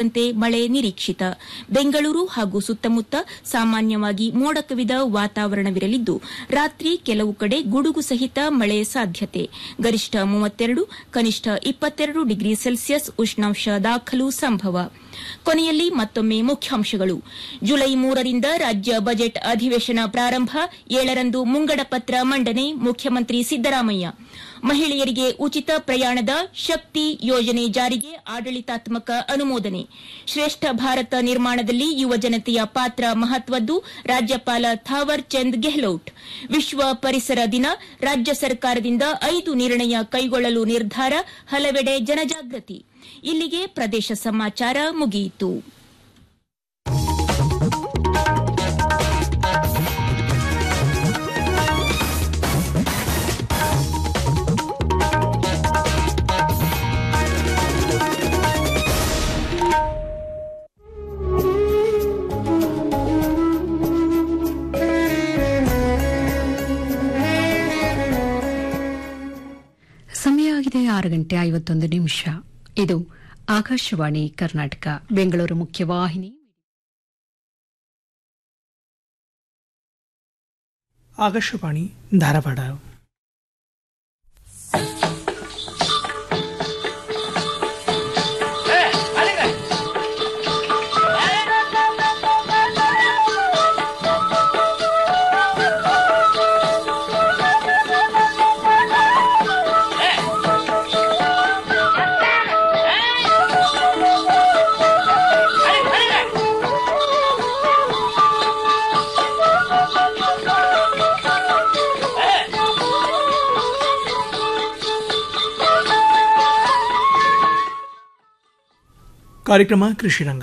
ಸೇರಿದಂತೆ ಮಳೆ ನಿರೀಕ್ಷಿತ ಬೆಂಗಳೂರು ಹಾಗೂ ಸುತ್ತಮುತ್ತ ಸಾಮಾನ್ಯವಾಗಿ ಮೋಡ ಕವಿದ ವಾತಾವರಣವಿರಲಿದ್ದು ರಾತ್ರಿ ಕೆಲವು ಕಡೆ ಗುಡುಗು ಸಹಿತ ಮಳೆ ಸಾಧ್ಯತೆ ಗರಿಷ್ಠ ಮೂವತ್ತೆರಡು ಕನಿಷ್ಠ ಇಪ್ಪತ್ತೆರಡು ಡಿಗ್ರಿ ಸೆಲ್ಸಿಯಸ್ ಉಷ್ಣಾಂಶ ದಾಖಲು ಸಂಭವ ಕೊನೆಯಲ್ಲಿ ಮತ್ತೊಮ್ಮೆ ಮುಖ್ಯಾಂಶಗಳು ಜುಲೈ ಮೂರರಿಂದ ರಾಜ್ಯ ಬಜೆಟ್ ಅಧಿವೇಶನ ಪ್ರಾರಂಭ ಏಳರಂದು ಮುಂಗಡ ಪತ್ರ ಮಂಡನೆ ಮುಖ್ಯಮಂತ್ರಿ ಸಿದ್ದರಾಮಯ್ಯ ಮಹಿಳೆಯರಿಗೆ ಉಚಿತ ಪ್ರಯಾಣದ ಶಕ್ತಿ ಯೋಜನೆ ಜಾರಿಗೆ ಆಡಳಿತಾತ್ಮಕ ಅನುಮೋದನೆ ಶ್ರೇಷ್ಠ ಭಾರತ ನಿರ್ಮಾಣದಲ್ಲಿ ಯುವ ಜನತೆಯ ಪಾತ್ರ ಮಹತ್ವದ್ದು ರಾಜ್ಯಪಾಲ ಥಾವರ್ ಚಂದ್ ಗೆಹ್ಲೋಟ್ ವಿಶ್ವ ಪರಿಸರ ದಿನ ರಾಜ್ಯ ಸರ್ಕಾರದಿಂದ ಐದು ನಿರ್ಣಯ ಕೈಗೊಳ್ಳಲು ನಿರ್ಧಾರ ಹಲವೆಡೆ ಜನಜಾಗೃತಿ ಇಲ್ಲಿಗೆ ಪ್ರದೇಶ ಸಮಾಚಾರ ಮುಗಿಯಿತು ಸಮಯ ಆಗಿದೆ ಆರು ಗಂಟೆ ಐವತ್ತೊಂದು ನಿಮಿಷ ಇದು ಆಕಾಶವಾಣಿ ಕರ್ನಾಟಕ ಬೆಂಗಳೂರು ಮುಖ್ಯವಾಹಿನಿ ಆಕಾಶವಾಣಿ ಧಾರವಾಡ ಕಾರ್ಯಕ್ರಮ ಕೃಷಿರಂಗ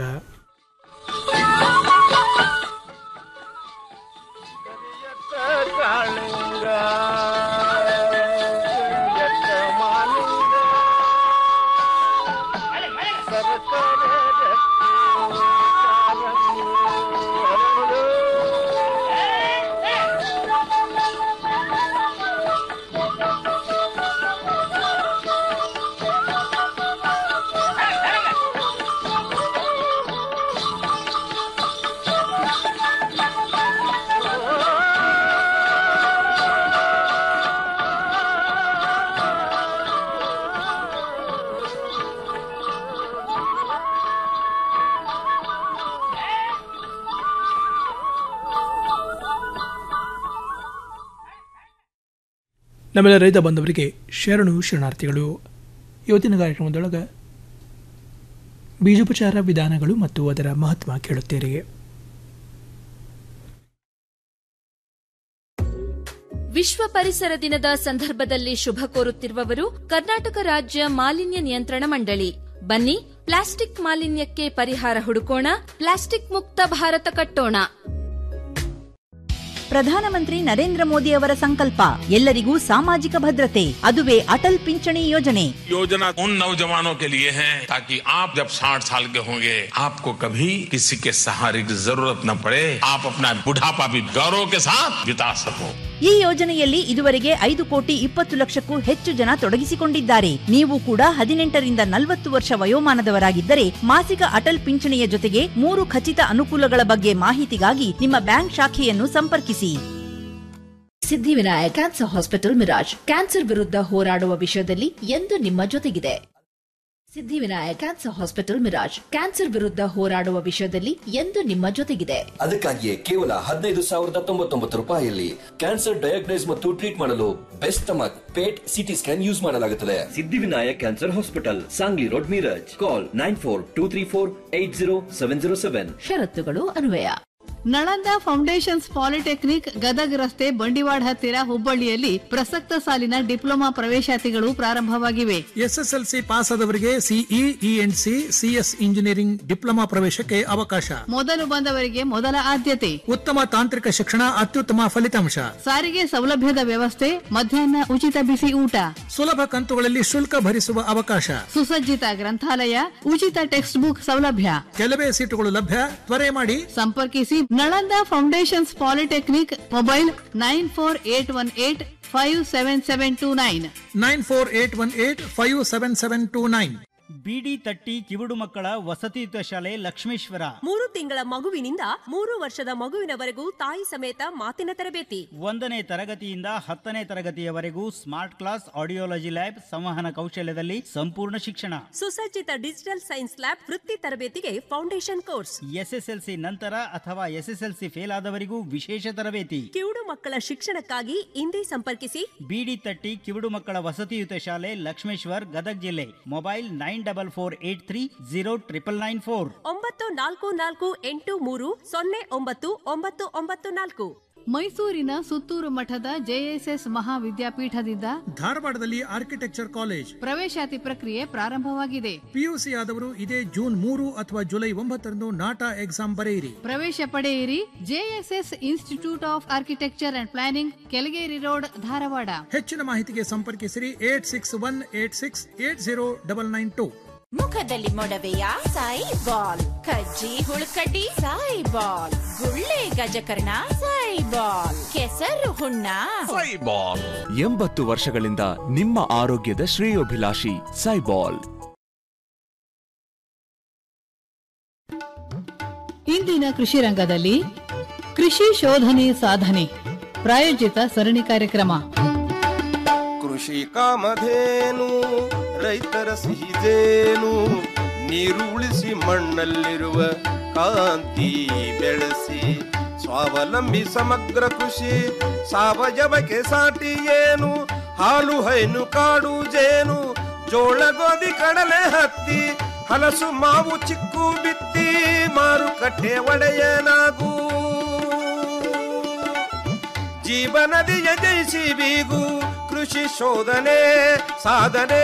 ನಮ್ಮೆಲ್ಲ ರೈತ ಬಂಧವರಿಗೆ ಶರಣು ಶರಣಾರ್ಥಿಗಳು ಇವತ್ತಿನ ಕಾರ್ಯಕ್ರಮದೊಳಗೆ ಬೀಜೋಪಚಾರ ವಿಧಾನಗಳು ಮತ್ತು ಅದರ ಮಹತ್ವ ಕೇಳುತ್ತೀರಿ ವಿಶ್ವ ಪರಿಸರ ದಿನದ ಸಂದರ್ಭದಲ್ಲಿ ಶುಭ ಕೋರುತ್ತಿರುವವರು ಕರ್ನಾಟಕ ರಾಜ್ಯ ಮಾಲಿನ್ಯ ನಿಯಂತ್ರಣ ಮಂಡಳಿ ಬನ್ನಿ ಪ್ಲಾಸ್ಟಿಕ್ ಮಾಲಿನ್ಯಕ್ಕೆ ಪರಿಹಾರ ಹುಡುಕೋಣ ಪ್ಲಾಸ್ಟಿಕ್ ಮುಕ್ತ ಭಾರತ ಕಟ್ಟೋಣ ಪ್ರಧಾನಮಂತ್ರಿ ನರೇಂದ್ರ ಮೋದಿ ಅವರ ಸಂಕಲ್ಪ ಎಲ್ಲರಿಗೂ ಸಾಮಾಜಿಕ ಭದ್ರತೆ ಅದುವೇ ಅಟಲ್ ಪಿಂಚಣಿ ಯೋಜನೆ योजना उन नौजवानों के लिए है ताकि आप जब 60 साल के होंगे आपको कभी किसी के सहारे की जरूरत न पड़े आप अपना बुढ़ापा भी गौरव के साथ बिता सको ಈ ಯೋಜನೆಯಲ್ಲಿ ಇದುವರೆಗೆ ಐದು ಕೋಟಿ ಇಪ್ಪತ್ತು ಲಕ್ಷಕ್ಕೂ ಹೆಚ್ಚು ಜನ ತೊಡಗಿಸಿಕೊಂಡಿದ್ದಾರೆ ನೀವು ಕೂಡ ಹದಿನೆಂಟರಿಂದ ನಲವತ್ತು ವರ್ಷ ವಯೋಮಾನದವರಾಗಿದ್ದರೆ ಮಾಸಿಕ ಅಟಲ್ ಪಿಂಚಣಿಯ ಜೊತೆಗೆ ಮೂರು ಖಚಿತ ಅನುಕೂಲಗಳ ಬಗ್ಗೆ ಮಾಹಿತಿಗಾಗಿ ನಿಮ್ಮ ಬ್ಯಾಂಕ್ ಶಾಖೆಯನ್ನು ಸಂಪರ್ಕಿಸಿ Siddhivinayak cancer hospital Miraj cancer ವಿರುದ್ಧ ಹೋರಾಡುವ ವಿಷಯದಲ್ಲಿ ಎಂದು ನಿಮ್ಮ ಜೊತೆಗಿದೆ Siddhivinayak cancer hospital Miraj cancer ವಿರುದ್ಧ ಹೋರಾಡುವ ವಿಷಯದಲ್ಲಿ ಎಂದು ನಿಮ್ಮ ಜೊತೆಗಿದೆ ಅದಕ್ಕಾಗಿಯೇ ಕೇವಲ ಹದಿನೈದು ಸಾವಿರದ ತೊಂಬತ್ತೊಂಬತ್ತು ರೂಪಾಯಿಯಲ್ಲಿ ಕ್ಯಾನ್ಸರ್ ಡಯಾಗ್ನೈಸ್ ಮತ್ತು ಟ್ರೀಟ್ ಮಾಡಲು best stomach PET CT scan use ಮಾಡಲಾಗುತ್ತದೆ Siddhivinayak cancer hospital Sangli road Miraj call nine four two three four eight zero seven zero seven ಷರತ್ತುಗಳು ಅನ್ವಯ ನಳಂದ ಫೌಂಡೇಶನ್ಸ್ ಪಾಲಿಟೆಕ್ನಿಕ್ ಗದಗ್ ರಸ್ತೆ ಬಂಡಿವಾಡ್ ಹತ್ತಿರ ಹುಬ್ಬಳ್ಳಿಯಲ್ಲಿ ಪ್ರಸಕ್ತ ಸಾಲಿನ ಡಿಪ್ಲೊಮಾ ಪ್ರವೇಶಾತಿಗಳು ಪ್ರಾರಂಭವಾಗಿವೆ ಎಸ್ಎಸ್ಎಲ್ಸಿ ಪಾಸ್ ಆದವರಿಗೆ CE E and C CS engineering diploma ಪ್ರವೇಶಕ್ಕೆ ಅವಕಾಶ ಮೊದಲು ಬಂದವರಿಗೆ ಮೊದಲ ಆದ್ಯತೆ ಉತ್ತಮ ತಾಂತ್ರಿಕ ಶಿಕ್ಷಣ ಅತ್ಯುತ್ತಮ ಫಲಿತಾಂಶ ಸಾರಿಗೆ ಸೌಲಭ್ಯದ ವ್ಯವಸ್ಥೆ ಮಧ್ಯಾಹ್ನ ಉಚಿತ ಬಿಸಿ ಊಟ ಸುಲಭ ಕಂತುಗಳಲ್ಲಿ ಶುಲ್ಕ ಭರಿಸುವ ಅವಕಾಶ ಸುಸಜ್ಜಿತ ಗ್ರಂಥಾಲಯ ಉಚಿತ ಟೆಕ್ಸ್ಟ್ ಬುಕ್ ಸೌಲಭ್ಯ ಕೆಲವೇ ಸೀಟುಗಳು ಲಭ್ಯ ತ್ವರೆ ಮಾಡಿ ಸಂಪರ್ಕಿಸಿ Nalanda foundations polytechnic mobile nine four eight one eight five seven seven two nine nine four eight one eight five seven seven two nine ಬಿಡಿ ತಟ್ಟಿ ಕಿವುಡು ಮಕ್ಕಳ ವಸತಿಯುತ ಶಾಲೆ ಲಕ್ಷ್ಮೇಶ್ವರ ಮೂರು ತಿಂಗಳ ಮಗುವಿನಿಂದ ಮೂರು ವರ್ಷದ ಮಗುವಿನವರೆಗೂ ತಾಯಿ ಸಮೇತ ಮಾತಿನ ತರಬೇತಿ ಒಂದನೇ ತರಗತಿಯಿಂದ ಹತ್ತನೇ ತರಗತಿಯವರೆಗೂ ಸ್ಮಾರ್ಟ್ ಕ್ಲಾಸ್ ಆಡಿಯೋಲಜಿ ಲ್ಯಾಬ್ ಸಂವಹನ ಕೌಶಲ್ಯದಲ್ಲಿ ಸಂಪೂರ್ಣ ಶಿಕ್ಷಣ ಸುಸಜ್ಜಿತ ಡಿಜಿಟಲ್ ಸೈನ್ಸ್ ಲ್ಯಾಬ್ ವೃತ್ತಿ ತರಬೇತಿಗೆ ಫೌಂಡೇಶನ್ ಕೋರ್ಸ್ ಎಸ್ಎಸ್ಎಲ್ಸಿ ನಂತರ ಅಥವಾ ಎಸ್ಎಸ್ಎಲ್ಸಿ ಫೇಲ್ ಆದವರಿಗೂ ವಿಶೇಷ ತರಬೇತಿ ಕಿವುಡು ಮಕ್ಕಳ ಶಿಕ್ಷಣಕ್ಕಾಗಿ ಇಂದೇ ಸಂಪರ್ಕಿಸಿ ಬಿಡಿ ತಟ್ಟಿ ಕಿವುಡು ಮಕ್ಕಳ ವಸತಿಯುತ ಶಾಲೆ ಲಕ್ಷ್ಮೇಶ್ವರ್ ಗದಗ್ ಜಿಲ್ಲೆ mobile nine double four eight three zero triple nine four ಒಂಬತ್ತು ನಾಲ್ಕು ನಾಲ್ಕು ಎಂಟು ಮೂರು ಸೊನ್ನೆ ಒಂಬತ್ತು ಒಂಬತ್ತು ಒಂಬತ್ತು ನಾಲ್ಕು ಮೈಸೂರಿನ ಸುತ್ತೂರು ಮಠದ ಜೆಎಸ್ಎಸ್ ಮಹಾವಿದ್ಯಾಪೀಠದಿಂದ ಧಾರವಾಡದಲ್ಲಿ ಆರ್ಕಿಟೆಕ್ಚರ್ ಕಾಲೇಜ್ ಪ್ರವೇಶಾತಿ ಪ್ರಕ್ರಿಯೆ ಪ್ರಾರಂಭವಾಗಿದೆ ಪಿಯುಸಿ ಆದವರು ಇದೇ ಜೂನ್ ಮೂರು ಅಥವಾ ಜುಲೈ ಒಂಬತ್ತರಂದು ನಾಟಾ ಎಕ್ಸಾಮ್ ಬರೆಯಿರಿ ಪ್ರವೇಶ ಪಡೆಯಿರಿ JSS institute of architecture and planning Kelageri road Dharwad ಹೆಚ್ಚಿನ ಮಾಹಿತಿಗೆ ಸಂಪರ್ಕಿಸಿರಿ eight six one eight six eight zero double nine two ಮುಖದಲ್ಲಿ ಮೊಡವೆಯ ಸಾಯಿ ಬಾಲ್ ಕಜ್ಜಿ ಹುಳುಕಡ್ಡಿ ಸಾಯಿ ಬಾಲ್ ಗುಳ್ಳೆ ಗಜಕರ್ಣ ಸಾಯಿ ಬಾಲ್ ಕೆಸರು ಹುಣ್ಣ ಸೈಬಾಲ್ ಎಂಬತ್ತು ವರ್ಷಗಳಿಂದ ನಿಮ್ಮ ಆರೋಗ್ಯದ ಶ್ರೇಯೋಭಿಲಾಷಿ ಸೈಬಾಲ್ ಇಂದಿನ ಕೃಷಿ ರಂಗದಲ್ಲಿ ಕೃಷಿ ಶೋಧನೆ ಸಾಧನೆ ಪ್ರಾಯೋಜಿತ ಸರಣಿ ಕಾರ್ಯಕ್ರಮ ಕೃಷಿ ಕಾಮಧೇನು ರೈತರ ಸಿಹಿದೇನು ನೀರು ಉಳಿಸಿ ಮಣ್ಣಲ್ಲಿರುವ ಕಾಂತಿ ಬೆಳೆಸಿ ಸ್ವಾವಲಂಬಿ ಸಮಗ್ರ ಕೃಷಿ ಸಾವಯವಕ್ಕೆ ಸಾಟಿ ಏನು ಹಾಲು ಹೈನು ಕಾಡು ಜೇನು ಜೋಳ ಗೋಧಿ ಕಡಲೆ ಹತ್ತಿ ಹಲಸು ಮಾವು ಚಿಕ್ಕು ಬಿತ್ತಿ ಮಾರುಕಟ್ಟೆ ಒಡೆಯನಾಗೂ ಜೀವನದಿಯ ಜಯಿಸಿ ಬೀಗು ಕೃಷಿ ಶೋಧನೆ ಸಾಧನೆ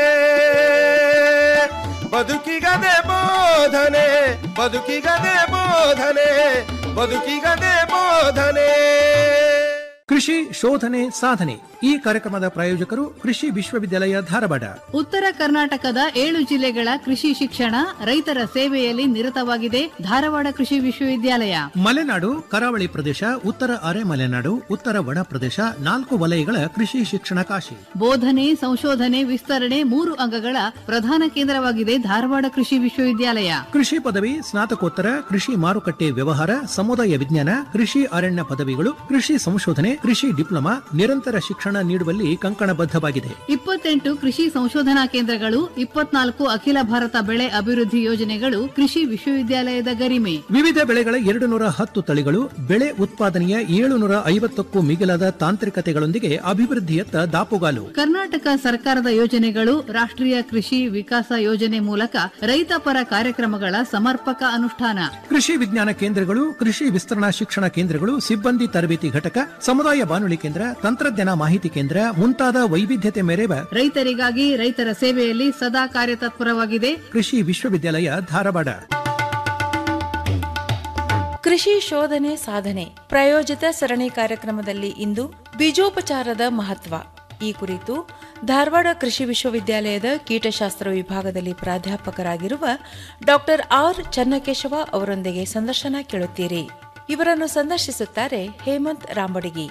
ಬದುಕಿಗದೆ ಬೋಧನೆ ಬದುಕಿಗದೆ ಬೋಧನೆ ಬದುಕಿಗದೆ ಬೋಧನೆ ಕೃಷಿ ಶೋಧನೆ ಸಾಧನೆ ಈ ಕಾರ್ಯಕ್ರಮದ ಪ್ರಾಯೋಜಕರು ಕೃಷಿ ವಿಶ್ವವಿದ್ಯಾಲಯ ಧಾರವಾಡ ಉತ್ತರ ಕರ್ನಾಟಕದ ಏಳು ಜಿಲ್ಲೆಗಳ ಕೃಷಿ ಶಿಕ್ಷಣ ರೈತರ ಸೇವೆಯಲ್ಲಿ ನಿರತವಾಗಿದೆ ಧಾರವಾಡ ಕೃಷಿ ವಿಶ್ವವಿದ್ಯಾಲಯ ಮಲೆನಾಡು ಕರಾವಳಿ ಪ್ರದೇಶ ಉತ್ತರ ಅರೆ ಮಲೆನಾಡು ಉತ್ತರ ಒಣ ಪ್ರದೇಶ ನಾಲ್ಕು ವಲಯಗಳ ಕೃಷಿ ಶಿಕ್ಷಣ ಕಾಶಿ ಬೋಧನೆ ಸಂಶೋಧನೆ ವಿಸ್ತರಣೆ ಮೂರು ಅಂಗಗಳ ಪ್ರಧಾನ ಕೇಂದ್ರವಾಗಿದೆ ಧಾರವಾಡ ಕೃಷಿ ವಿಶ್ವವಿದ್ಯಾಲಯ ಕೃಷಿ ಪದವಿ ಸ್ನಾತಕೋತ್ತರ ಕೃಷಿ ಮಾರುಕಟ್ಟೆ ವ್ಯವಹಾರ ಸಮುದಾಯ ವಿಜ್ಞಾನ ಕೃಷಿ ಅರಣ್ಯ ಪದವಿಗಳು ಕೃಷಿ ಸಂಶೋಧನೆ ಕೃಷಿ ಡಿಪ್ಲೊಮಾ ನಿರಂತರ ಶಿಕ್ಷಣ ನೀಡುವಲ್ಲಿ ಕಂಕಣಬದ್ಧವಾಗಿದೆ ಇಪ್ಪತ್ತೆಂಟು ಕೃಷಿ ಸಂಶೋಧನಾ ಕೇಂದ್ರಗಳು ಇಪ್ಪತ್ನಾಲ್ಕು ಅಖಿಲ ಭಾರತ ಬೆಳೆ ಅಭಿವೃದ್ಧಿ ಯೋಜನೆಗಳು ಕೃಷಿ ವಿಶ್ವವಿದ್ಯಾಲಯದ ಗರಿಮೆ ವಿವಿಧ ಬೆಳೆಗಳ ಎರಡು ನೂರ ಹತ್ತು ತಳಿಗಳು ಬೆಳೆ ಉತ್ಪಾದನೆಯ ಏಳುನೂರ ಐವತ್ತಕ್ಕೂ ಮಿಗಿಲಾದ ತಾಂತ್ರಿಕತೆಗಳೊಂದಿಗೆ ಅಭಿವೃದ್ಧಿಯತ್ತ ದಾಪುಗಾಲು ಕರ್ನಾಟಕ ಸರ್ಕಾರದ ಯೋಜನೆಗಳು ರಾಷ್ಟ್ರೀಯ ಕೃಷಿ ವಿಕಾಸ ಯೋಜನೆ ಮೂಲಕ ರೈತಪರ ಕಾರ್ಯಕ್ರಮಗಳ ಸಮರ್ಪಕ ಅನುಷ್ಠಾನ ಕೃಷಿ ವಿಜ್ಞಾನ ಕೇಂದ್ರಗಳು ಕೃಷಿ ವಿಸ್ತರಣಾ ಶಿಕ್ಷಣ ಕೇಂದ್ರಗಳು ಸಿಬ್ಬಂದಿ ತರಬೇತಿ ಘಟಕ ಸಮುದಾಯ ಬಾನುಲಿ ಕೇಂದ್ರ ತಂತ್ರಜ್ಞಾನ ಮಾಹಿತಿ ಕೇಂದ್ರ ಮುಂತಾದ ವೈವಿಧ್ಯತೆ ಮೆರೆವ ರೈತರಿಗಾಗಿ ರೈತರ ಸೇವೆಯಲ್ಲಿ ಸದಾ ಕಾರ್ಯತತ್ಪರವಾಗಿದೆ ಕೃಷಿ ವಿಶ್ವವಿದ್ಯಾಲಯ ಧಾರವಾಡ ಕೃಷಿ ಶೋಧನೆ ಸಾಧನೆ ಪ್ರಾಯೋಜಿತ ಸರಣಿ ಕಾರ್ಯಕ್ರಮದಲ್ಲಿ ಇಂದು ಬೀಜೋಪಚಾರದ ಮಹತ್ವ ಈ ಕುರಿತು ಧಾರವಾಡ ಕೃಷಿ ವಿಶ್ವವಿದ್ಯಾಲಯದ ಕೀಟಶಾಸ್ತ್ರ ವಿಭಾಗದಲ್ಲಿ ಪ್ರಾಧ್ಯಾಪಕರಾಗಿರುವ ಡಾಕ್ಟರ್ ಆರ್ ಚನ್ನಕೇಶವ ಅವರೊಂದಿಗೆ ಸಂದರ್ಶನ ಕೇಳುತ್ತೀರಿ ಇವರನ್ನು ಸಂದರ್ಶಿಸುತ್ತಾರೆ ಹೇಮಂತ್ ರಾಂಬಡಿಗಿ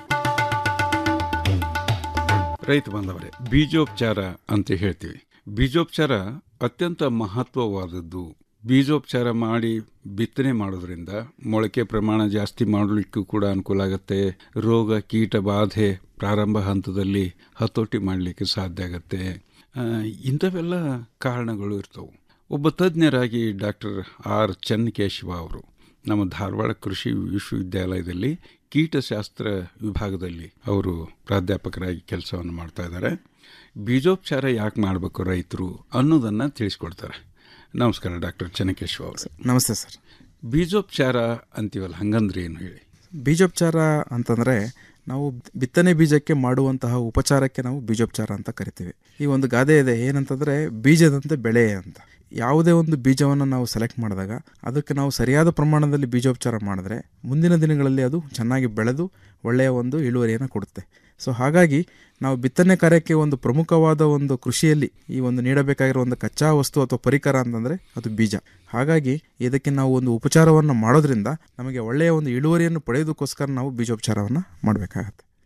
ರೈತ ಬಾಂಧವರೇ ಬೀಜೋಪಚಾರ ಅಂತ ಹೇಳ್ತೀವಿ ಬೀಜೋಪಚಾರ ಅತ್ಯಂತ ಮಹತ್ವವಾದದ್ದು ಬೀಜೋಪಚಾರ ಮಾಡಿ ಬಿತ್ತನೆ ಮಾಡೋದ್ರಿಂದ ಮೊಳಕೆ ಪ್ರಮಾಣ ಜಾಸ್ತಿ ಮಾಡಲಿಕ್ಕೂ ಕೂಡ ಅನುಕೂಲ ಆಗುತ್ತೆ ರೋಗ ಕೀಟ ಬಾಧೆ ಪ್ರಾರಂಭ ಹಂತದಲ್ಲಿ ಹತೋಟಿ ಮಾಡಲಿಕ್ಕೆ ಸಾಧ್ಯ ಆಗುತ್ತೆ ಆ, ಇಂಥವೆಲ್ಲ ಕಾರಣಗಳು ಇರ್ತವೆ ಒಬ್ಬ ತಜ್ಞರಾಗಿ ಡಾಕ್ಟರ್ ಆರ್ ಚನ್ನಕೇಶವ ಅವರು ನಮ್ಮ ಧಾರವಾಡ ಕೃಷಿ ವಿಶ್ವವಿದ್ಯಾಲಯದಲ್ಲಿ ಕೀಟಶಾಸ್ತ್ರ ವಿಭಾಗದಲ್ಲಿ ಅವರು ಪ್ರಾಧ್ಯಾಪಕರಾಗಿ ಕೆಲಸವನ್ನು ಮಾಡ್ತಾ ಇದ್ದಾರೆ ಬೀಜೋಪಚಾರ ಯಾಕೆ ಮಾಡಬೇಕು ರೈತರು ಅನ್ನೋದನ್ನು ತಿಳಿಸ್ಕೊಡ್ತಾರೆ ನಮಸ್ಕಾರ ಡಾಕ್ಟರ್ ಚನ್ನಕೇಶವ ಅವರು ನಮಸ್ತೆ ಸರ್ ಬೀಜೋಪಚಾರ ಅಂತೀವಲ್ಲ ಹಂಗಂದ್ರೆ ಏನು ಹೇಳಿ ಬೀಜೋಪಚಾರ ಅಂತಂದರೆ ನಾವು ಬಿತ್ತನೆ ಬೀಜಕ್ಕೆ ಮಾಡುವಂತಹ ಉಪಚಾರಕ್ಕೆ ನಾವು ಬೀಜೋಪಚಾರ ಅಂತ ಕರಿತೀವಿ ಈ ಒಂದು ಗಾದೆ ಇದೆ ಏನಂತಂದರೆ ಬೀಜದಂತೆ ಬೆಳೆ ಅಂತ ಯಾವುದೇ ಒಂದು ಬೀಜವನ್ನು ನಾವು ಸೆಲೆಕ್ಟ್ ಮಾಡಿದಾಗ ಅದಕ್ಕೆ ನಾವು ಸರಿಯಾದ ಪ್ರಮಾಣದಲ್ಲಿ ಬೀಜೋಪಚಾರ ಮಾಡಿದ್ರೆ ಮುಂದಿನ ದಿನಗಳಲ್ಲಿ ಅದು ಚೆನ್ನಾಗಿ ಬೆಳೆದು ಒಳ್ಳೆಯ ಒಂದು ಇಳುವರಿಯನ್ನು ಕೊಡುತ್ತೆ ಸೊ ಹಾಗಾಗಿ ನಾವು ಬಿತ್ತನೆ ಕಾರ್ಯಕ್ಕೆ ಒಂದು ಪ್ರಮುಖವಾದ ಒಂದು ಕೃಷಿಯಲ್ಲಿ ಈ ಒಂದು ನೀಡಬೇಕಾಗಿರೋ ಒಂದು ಕಚ್ಚಾ ವಸ್ತು ಅಥವಾ ಪರಿಕರ ಅಂತಂದರೆ ಅದು ಬೀಜ ಹಾಗಾಗಿ ಇದಕ್ಕೆ ನಾವು ಒಂದು ಉಪಚಾರವನ್ನು ಮಾಡೋದ್ರಿಂದ ನಮಗೆ ಒಳ್ಳೆಯ ಒಂದು ಇಳುವರಿಯನ್ನು ಪಡೆಯೋದಕ್ಕೋಸ್ಕರ ನಾವು ಬೀಜೋಪಚಾರವನ್ನು ಮಾಡಬೇಕಾಗತ್ತೆ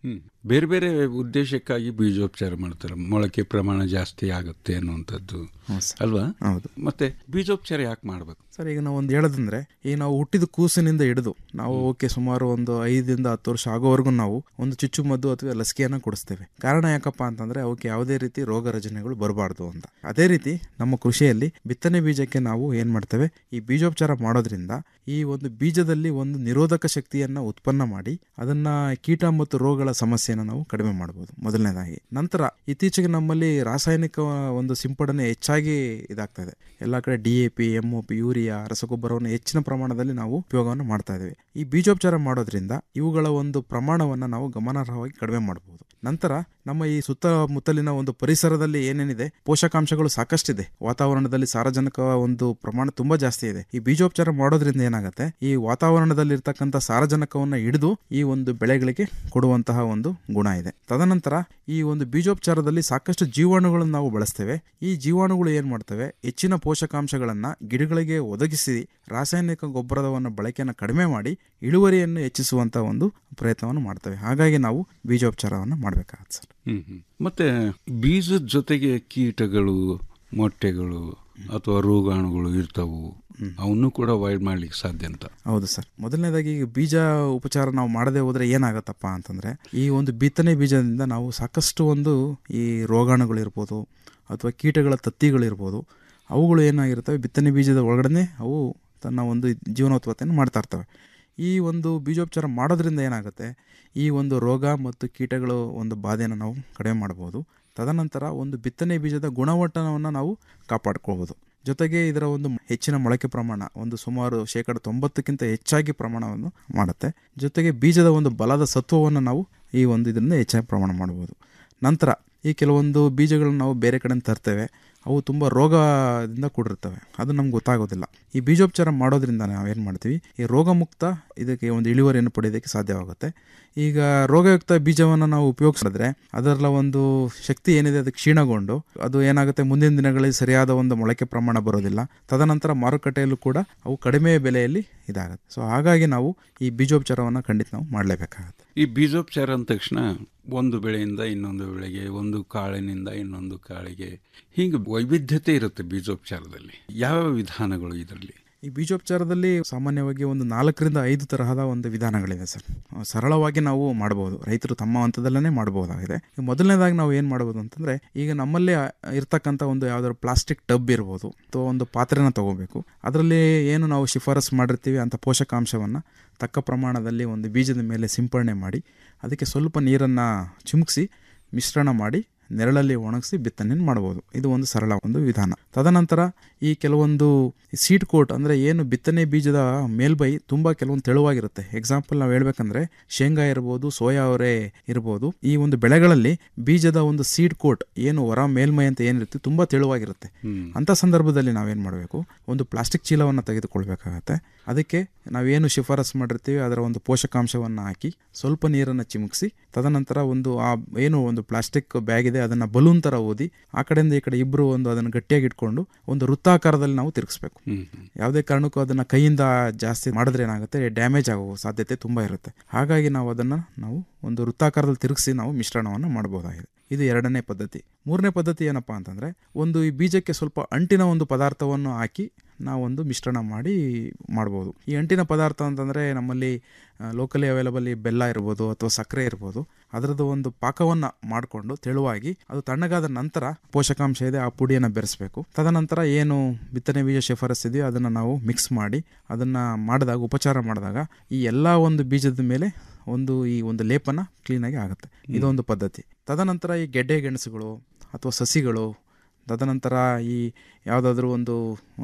ಹ್ಮ್. ಬೇರೆ ಬೇರೆ ಉದ್ದೇಶಕ್ಕಾಗಿ ಬೀಜೋಪಚಾರ ಮಾಡ್ತಾರೆ ಮೊಳಕೆ ಪ್ರಮಾಣ ಜಾಸ್ತಿ ಆಗುತ್ತೆ ಅನ್ನುವಂಥದ್ದು ಅಲ್ವಾ ಹೌದು ಮತ್ತೆ ಬೀಜೋಪಚಾರ ಯಾಕೆ ಮಾಡ್ಬೇಕು ಸರ್ ಈಗ ನಾವು ಒಂದು ಹೇಳೋದಂದ್ರೆ ಈ ನಾವು ಹುಟ್ಟಿದ ಕೂಸಿನಿಂದ ಹಿಡಿದು ನಾವು ಓಕೆ ಸುಮಾರು ಒಂದು ಐದರಿಂದ ಹತ್ತು ವರ್ಷ ಆಗೋವರೆಗೂ ನಾವು ಒಂದು ಚುಚ್ಚುಮದ್ದು ಅಥವಾ ಲಸಿಕೆಯನ್ನು ಕೊಡಿಸ್ತೇವೆ ಕಾರಣ ಯಾಕಪ್ಪ ಅಂತಂದ್ರೆ ಅವಕ್ಕೆ ಯಾವುದೇ ರೀತಿ ರೋಗ ರಚನೆಗಳು ಬರಬಾರ್ದು ಅಂತ ಅದೇ ರೀತಿ ನಮ್ಮ ಕೃಷಿಯಲ್ಲಿ ಬಿತ್ತನೆ ಬೀಜಕ್ಕೆ ನಾವು ಏನ್ ಮಾಡ್ತೇವೆ ಈ ಬೀಜೋಪಚಾರ ಮಾಡೋದ್ರಿಂದ ಈ ಒಂದು ಬೀಜದಲ್ಲಿ ಒಂದು ನಿರೋಧಕ ಶಕ್ತಿಯನ್ನ ಉತ್ಪನ್ನ ಮಾಡಿ ಅದನ್ನ ಕೀಟ ಮತ್ತು ರೋಗಗಳ ಸಮಸ್ಯೆಯನ್ನು ನಾವು ಕಡಿಮೆ ಮಾಡಬಹುದು ಮೊದಲನೇದಾಗಿ ನಂತರ ಇತ್ತೀಚೆಗೆ ನಮ್ಮಲ್ಲಿ ರಾಸಾಯನಿಕ ಒಂದು ಸಿಂಪಡಣೆ ಹೆಚ್ಚಾಗಿ ಇದಾಗ್ತಾ ಇದೆ ಎಲ್ಲ ಕಡೆ D A P M O P urea ರಸಗೊಬ್ಬರವನ್ನು ಹೆಚ್ಚಿನ ಪ್ರಮಾಣದಲ್ಲಿ ನಾವು ಉಪಯೋಗವನ್ನು ಮಾಡ್ತಾ ಇದ್ದೇವೆ ಈ ಬೀಜೋಪಚಾರ ಮಾಡೋದ್ರಿಂದ ಇವುಗಳ ಒಂದು ಪ್ರಮಾಣವನ್ನು ನಾವು ಗಮನಾರ್ಹವಾಗಿ ಕಡಿಮೆ ಮಾಡಬಹುದು ನಂತರ ನಮ್ಮ ಈ ಸುತ್ತಮುತ್ತಲಿನ ಒಂದು ಪರಿಸರದಲ್ಲಿ ಏನೇನಿದೆ ಪೋಷಕಾಂಶಗಳು ಸಾಕಷ್ಟಿದೆ ವಾತಾವರಣದಲ್ಲಿ ಸಾರಜನಕ ಒಂದು ಪ್ರಮಾಣ ತುಂಬಾ ಜಾಸ್ತಿ ಇದೆ ಈ ಬೀಜೋಪಚಾರ ಮಾಡೋದ್ರಿಂದ ಏನಾಗುತ್ತೆ ಈ ವಾತಾವರಣದಲ್ಲಿ ಇರ್ತಕ್ಕಂಥ ಸಾರಜನಕವನ್ನ ಹಿಡಿದು ಈ ಒಂದು ಬೆಳೆಗಳಿಗೆ ಕೊಡುವಂತಹ ಒಂದು ಗುಣ ಇದೆ ತದನಂತರ ಈ ಒಂದು ಬೀಜೋಪಚಾರದಲ್ಲಿ ಸಾಕಷ್ಟು ಜೀವಾಣುಗಳನ್ನು ನಾವು ಬಳಸ್ತೇವೆ ಈ ಜೀವಾಣುಗಳು ಏನ್ ಮಾಡ್ತವೆ ಹೆಚ್ಚಿನ ಪೋಷಕಾಂಶಗಳನ್ನ ಗಿಡಗಳಿಗೆ ಒದಗಿಸಿ ರಾಸಾಯನಿಕ ಗೊಬ್ಬರವನ್ನು ಬಳಕೆಯನ್ನು ಕಡಿಮೆ ಮಾಡಿ ಇಳುವರಿಯನ್ನು ಹೆಚ್ಚಿಸುವಂತ ಒಂದು ಪ್ರಯತ್ನವನ್ನು ಮಾಡ್ತೇವೆ ಹಾಗಾಗಿ ನಾವು ಬೀಜೋಪಚಾರವನ್ನು ಮಾಡಬೇಕಾಗತ್ತೆ ಸರ್ ಹ್ಮ್ ಹ್ಮ್. ಮತ್ತೆ ಬೀಜದ ಜೊತೆಗೆ ಕೀಟಗಳು ಮೊಟ್ಟೆಗಳು ಅಥವಾ ರೋಗಾಣುಗಳು ಇರ್ತಾವು ಅವನ್ನೂ ಕೂಡ ಅವಾಯ್ಡ್ ಮಾಡ್ಲಿಕ್ಕೆ ಸಾಧ್ಯ ಅಂತ ಹೌದು ಸರ್ ಮೊದಲನೇದಾಗಿ ಈಗ ಬೀಜ ಉಪಚಾರ ನಾವು ಮಾಡದೆ ಹೋದ್ರೆ ಏನಾಗತ್ತಪ್ಪ ಅಂತಂದ್ರೆ ಈ ಒಂದು ಬಿತ್ತನೆ ಬೀಜದಿಂದ ನಾವು ಸಾಕಷ್ಟು ಒಂದು ಈ ರೋಗಾಣುಗಳಿರ್ಬೋದು ಅಥವಾ ಕೀಟಗಳ ತತ್ತಿಗಳಿರ್ಬೋದು ಅವುಗಳು ಏನಾಗಿರ್ತವೆ ಬಿತ್ತನೆ ಬೀಜದ ಒಳಗಡೆ ಅವು ತನ್ನ ಒಂದು ಜೀವನೋತ್ಪತ್ತಿಯನ್ನು ಮಾಡ್ತಾ ಇರ್ತವೆ ಈ ಒಂದು ಬೀಜೋಪಚಾರ ಮಾಡೋದ್ರಿಂದ ಏನಾಗುತ್ತೆ ಈ ಒಂದು ರೋಗ ಮತ್ತು ಕೀಟಗಳು ಒಂದು ಬಾಧೆಯನ್ನು ನಾವು ಕಡಿಮೆ ಮಾಡ್ಬೋದು ತದನಂತರ ಒಂದು ಬಿತ್ತನೆ ಬೀಜದ ಗುಣಮಟ್ಟವನ್ನು ನಾವು ಕಾಪಾಡ್ಕೊಳ್ಬೋದು ಜೊತೆಗೆ ಇದರ ಒಂದು ಹೆಚ್ಚಿನ ಮೊಳಕೆ ಪ್ರಮಾಣ ಒಂದು ಸುಮಾರು ಶೇಕಡ ತೊಂಬತ್ತಕ್ಕಿಂತ ಹೆಚ್ಚಾಗಿ ಪ್ರಮಾಣವನ್ನು ಮಾಡುತ್ತೆ ಜೊತೆಗೆ ಬೀಜದ ಒಂದು ಬಲದ ಸತ್ವವನ್ನು ನಾವು ಈ ಒಂದು ಇದರಿಂದ ಹೆಚ್ಚಾಗಿ ಪ್ರಮಾಣ ಮಾಡ್ಬೋದು ನಂತರ ಈ ಕೆಲವೊಂದು ಬೀಜಗಳನ್ನು ನಾವು ಬೇರೆ ಕಡೆ ತರ್ತೇವೆ ಅವು ತುಂಬ ರೋಗದಿಂದ ಕೂಡಿರ್ತವೆ ಅದು ನಮ್ಗೆ ಗೊತ್ತಾಗೋದಿಲ್ಲ ಈ ಬೀಜೋಪಚಾರ ಮಾಡೋದ್ರಿಂದ ನಾವೇನು ಮಾಡ್ತೀವಿ ಈ ರೋಗಮುಕ್ತ ಇದಕ್ಕೆ ಒಂದು ಇಳುವರಿಯನ್ನು ಪಡೆಯೋದಕ್ಕೆ ಸಾಧ್ಯವಾಗುತ್ತೆ ಈಗ ರೋಗಯುಕ್ತ ಬೀಜವನ್ನು ನಾವು ಉಪಯೋಗಿಸಿದ್ರೆ ಅದರ ಒಂದು ಶಕ್ತಿ ಏನಿದೆ ಅದು ಕ್ಷೀಣಗೊಂಡು ಅದು ಏನಾಗುತ್ತೆ ಮುಂದಿನ ದಿನಗಳಲ್ಲಿ ಸರಿಯಾದ ಒಂದು ಮೊಳಕೆ ಪ್ರಮಾಣ ಬರೋದಿಲ್ಲ ತದನಂತರ ಮಾರುಕಟ್ಟೆಯಲ್ಲೂ ಕೂಡ ಅವು ಕಡಿಮೆ ಬೆಲೆಯಲ್ಲಿ ಇದಾಗುತ್ತೆ ಸೊ ಹಾಗಾಗಿ ನಾವು ಈ ಬೀಜೋಪಚಾರವನ್ನು ಖಂಡಿತ ನಾವು ಮಾಡಲೇಬೇಕಾಗುತ್ತೆ ಈ ಬೀಜೋಪಚಾರ ಅಂದ ತಕ್ಷಣ ಒಂದು ಬೆಳೆಯಿಂದ ಇನ್ನೊಂದು ಬೆಳೆಗೆ ಒಂದು ಕಾಳಿನಿಂದ ಇನ್ನೊಂದು ಕಾಳಿಗೆ ಹೀಗೆ ವೈವಿಧ್ಯತೆ ಇರುತ್ತೆ ಬೀಜೋಪಚಾರದಲ್ಲಿ ಯಾವ ವಿಧಾನಗಳು ಇದರಲ್ಲಿ ಈ ಬೀಜೋಪಚಾರದಲ್ಲಿ ಸಾಮಾನ್ಯವಾಗಿ ಒಂದು ನಾಲ್ಕರಿಂದ ಐದು ತರಹದ ಒಂದು ವಿಧಾನಗಳಿದೆ ಸರ್ ಸರಳವಾಗಿ ನಾವು ಮಾಡಬಹುದು ರೈತರು ತಮ್ಮ ಹಂತದಲ್ಲೇ ಮಾಡಬಹುದಾಗಿದೆ ಈಗ ಮೊದಲನೇದಾಗಿ ನಾವು ಏನು ಮಾಡ್ಬೋದು ಅಂತಂದ್ರೆ ಈಗ ನಮ್ಮಲ್ಲೇ ಇರ್ತಕ್ಕಂಥ ಒಂದು ಯಾವ್ದಾದ್ರು ಪ್ಲಾಸ್ಟಿಕ್ ಟಬ್ ಇರ್ಬೋದು ಅಥವಾ ಒಂದು ಪಾತ್ರೆನ ತಗೋಬೇಕು ಅದರಲ್ಲಿ ಏನು ನಾವು ಶಿಫಾರಸ್ ಮಾಡಿರ್ತೀವಿ ಅಂತ ಪೋಷಕಾಂಶವನ್ನು ತಕ್ಕ ಪ್ರಮಾಣದಲ್ಲಿ ಒಂದು ಬೀಜದ ಮೇಲೆ ಸಿಂಪಡಣೆ ಮಾಡಿ ಅದಕ್ಕೆ ಸ್ವಲ್ಪ ನೀರನ್ನು ಚಿಮುಕಿಸಿ ಮಿಶ್ರಣ ಮಾಡಿ ನೆರಳಲ್ಲಿ ಒಣಗಿಸಿ ಬಿತ್ತನೆ ಮಾಡ್ಬೋದು ಇದು ಒಂದು ಸರಳ ಒಂದು ವಿಧಾನ ತದನಂತರ ಈ ಕೆಲವೊಂದು ಸೀಡ್ ಕೋಟ್ ಅಂದರೆ ಏನು ಬಿತ್ತನೆ ಬೀಜದ ಮೇಲ್ಬೈ ತುಂಬ ಕೆಲವೊಂದು ತೆಳುವಾಗಿರುತ್ತೆ ಎಕ್ಸಾಂಪಲ್ ನಾವು ಹೇಳ್ಬೇಕಂದ್ರೆ ಶೇಂಗಾ ಇರ್ಬೋದು ಸೋಯಾ ಅವರೆ ಇರ್ಬೋದು ಈ ಒಂದು ಬೆಳೆಗಳಲ್ಲಿ ಬೀಜದ ಒಂದು ಸೀಡ್ ಕೋಟ್ ಏನು ಹೊರ ಮೇಲ್ಮೈ ಅಂತ ಏನಿರುತ್ತೆ ತುಂಬ ತೆಳುವಾಗಿರುತ್ತೆ ಅಂತ ಸಂದರ್ಭದಲ್ಲಿ ನಾವೇನು ಮಾಡಬೇಕು ಒಂದು ಪ್ಲಾಸ್ಟಿಕ್ ಚೀಲವನ್ನು ತೆಗೆದುಕೊಳ್ಬೇಕಾಗತ್ತೆ ಅದಕ್ಕೆ ನಾವೇನು ಶಿಫಾರಸ್ ಮಾಡಿರ್ತೀವಿ ಅದರ ಒಂದು ಪೋಷಕಾಂಶವನ್ನು ಹಾಕಿ ಸ್ವಲ್ಪ ನೀರನ್ನು ಚಿಮುಕಿಸಿ ತದನಂತರ ಒಂದು ಆ ಏನು ಒಂದು ಪ್ಲಾಸ್ಟಿಕ್ ಬ್ಯಾಗ್ ಇದೆ ಅದನ್ನು ಬಲೂನ್ ಥರ ಓದಿ ಆ ಕಡೆಯಿಂದ ಈ ಕಡೆ ಇಬ್ಬರು ಒಂದು ಅದನ್ನು ಗಟ್ಟಿಯಾಗಿ ಇಟ್ಕೊಂಡು ಒಂದು ವೃತ್ತಾಕಾರದಲ್ಲಿ ನಾವು ತಿರುಗಿಸ್ಬೇಕು ಯಾವುದೇ ಕಾರಣಕ್ಕೂ ಅದನ್ನು ಕೈಯಿಂದ ಜಾಸ್ತಿ ಮಾಡಿದ್ರೆ ಏನಾಗುತ್ತೆ ಡ್ಯಾಮೇಜ್ ಆಗೋ ಸಾಧ್ಯತೆ ತುಂಬ ಇರುತ್ತೆ ಹಾಗಾಗಿ ನಾವು ಅದನ್ನು ನಾವು ಒಂದು ವೃತ್ತಾಕಾರದಲ್ಲಿ ತಿರುಗಿಸಿ ನಾವು ಮಿಶ್ರಣವನ್ನು ಮಾಡಬಹುದಾಗಿದೆ ಇದು ಎರಡನೇ ಪದ್ಧತಿ ಮೂರನೇ ಪದ್ಧತಿ ಏನಪ್ಪಾ ಅಂತಂದ್ರೆ ಒಂದು ಈ ಬೀಜಕ್ಕೆ ಸ್ವಲ್ಪ ಅಂಟಿನ ಒಂದು ಪದಾರ್ಥವನ್ನು ಹಾಕಿ ನಾವೊಂದು ಮಿಶ್ರಣ ಮಾಡಿ ಮಾಡ್ಬೋದು ಈ ಅಂಟಿನ ಪದಾರ್ಥ ಅಂತಂದರೆ ನಮ್ಮಲ್ಲಿ ಲೋಕಲಿ ಅವೈಲಬಲ್ ಈ ಬೆಲ್ಲ ಇರ್ಬೋದು ಅಥವಾ ಸಕ್ಕರೆ ಇರ್ಬೋದು ಅದರದ್ದು ಒಂದು ಪಾಕವನ್ನು ಮಾಡಿಕೊಂಡು ತೆಳುವಾಗಿ ಅದು ತಣ್ಣಗಾದ ನಂತರ ಪೋಷಕಾಂಶ ಇದೆ ಆ ಪುಡಿಯನ್ನು ಬೆರೆಸಬೇಕು ತದನಂತರ ಏನು ಬಿತ್ತನೆ ಬೀಜ ಶಿಫಾರಸ್ ಇದೆಯೋ ಅದನ್ನು ನಾವು ಮಿಕ್ಸ್ ಮಾಡಿ ಅದನ್ನು ಮಾಡಿದಾಗ ಉಪಚಾರ ಮಾಡಿದಾಗ ಈ ಎಲ್ಲ ಒಂದು ಬೀಜದ ಮೇಲೆ ಒಂದು ಈ ಒಂದು ಲೇಪನ ಕ್ಲೀನಾಗಿ ಆಗುತ್ತೆ ಇದೊಂದು ಪದ್ಧತಿ ತದನಂತರ ಈ ಗೆಡ್ಡೆ ಗೆಣಸುಗಳು ಅಥವಾ ಸಸಿಗಳು ತದನಂತರ ಈ ಯಾವುದಾದ್ರೂ ಒಂದು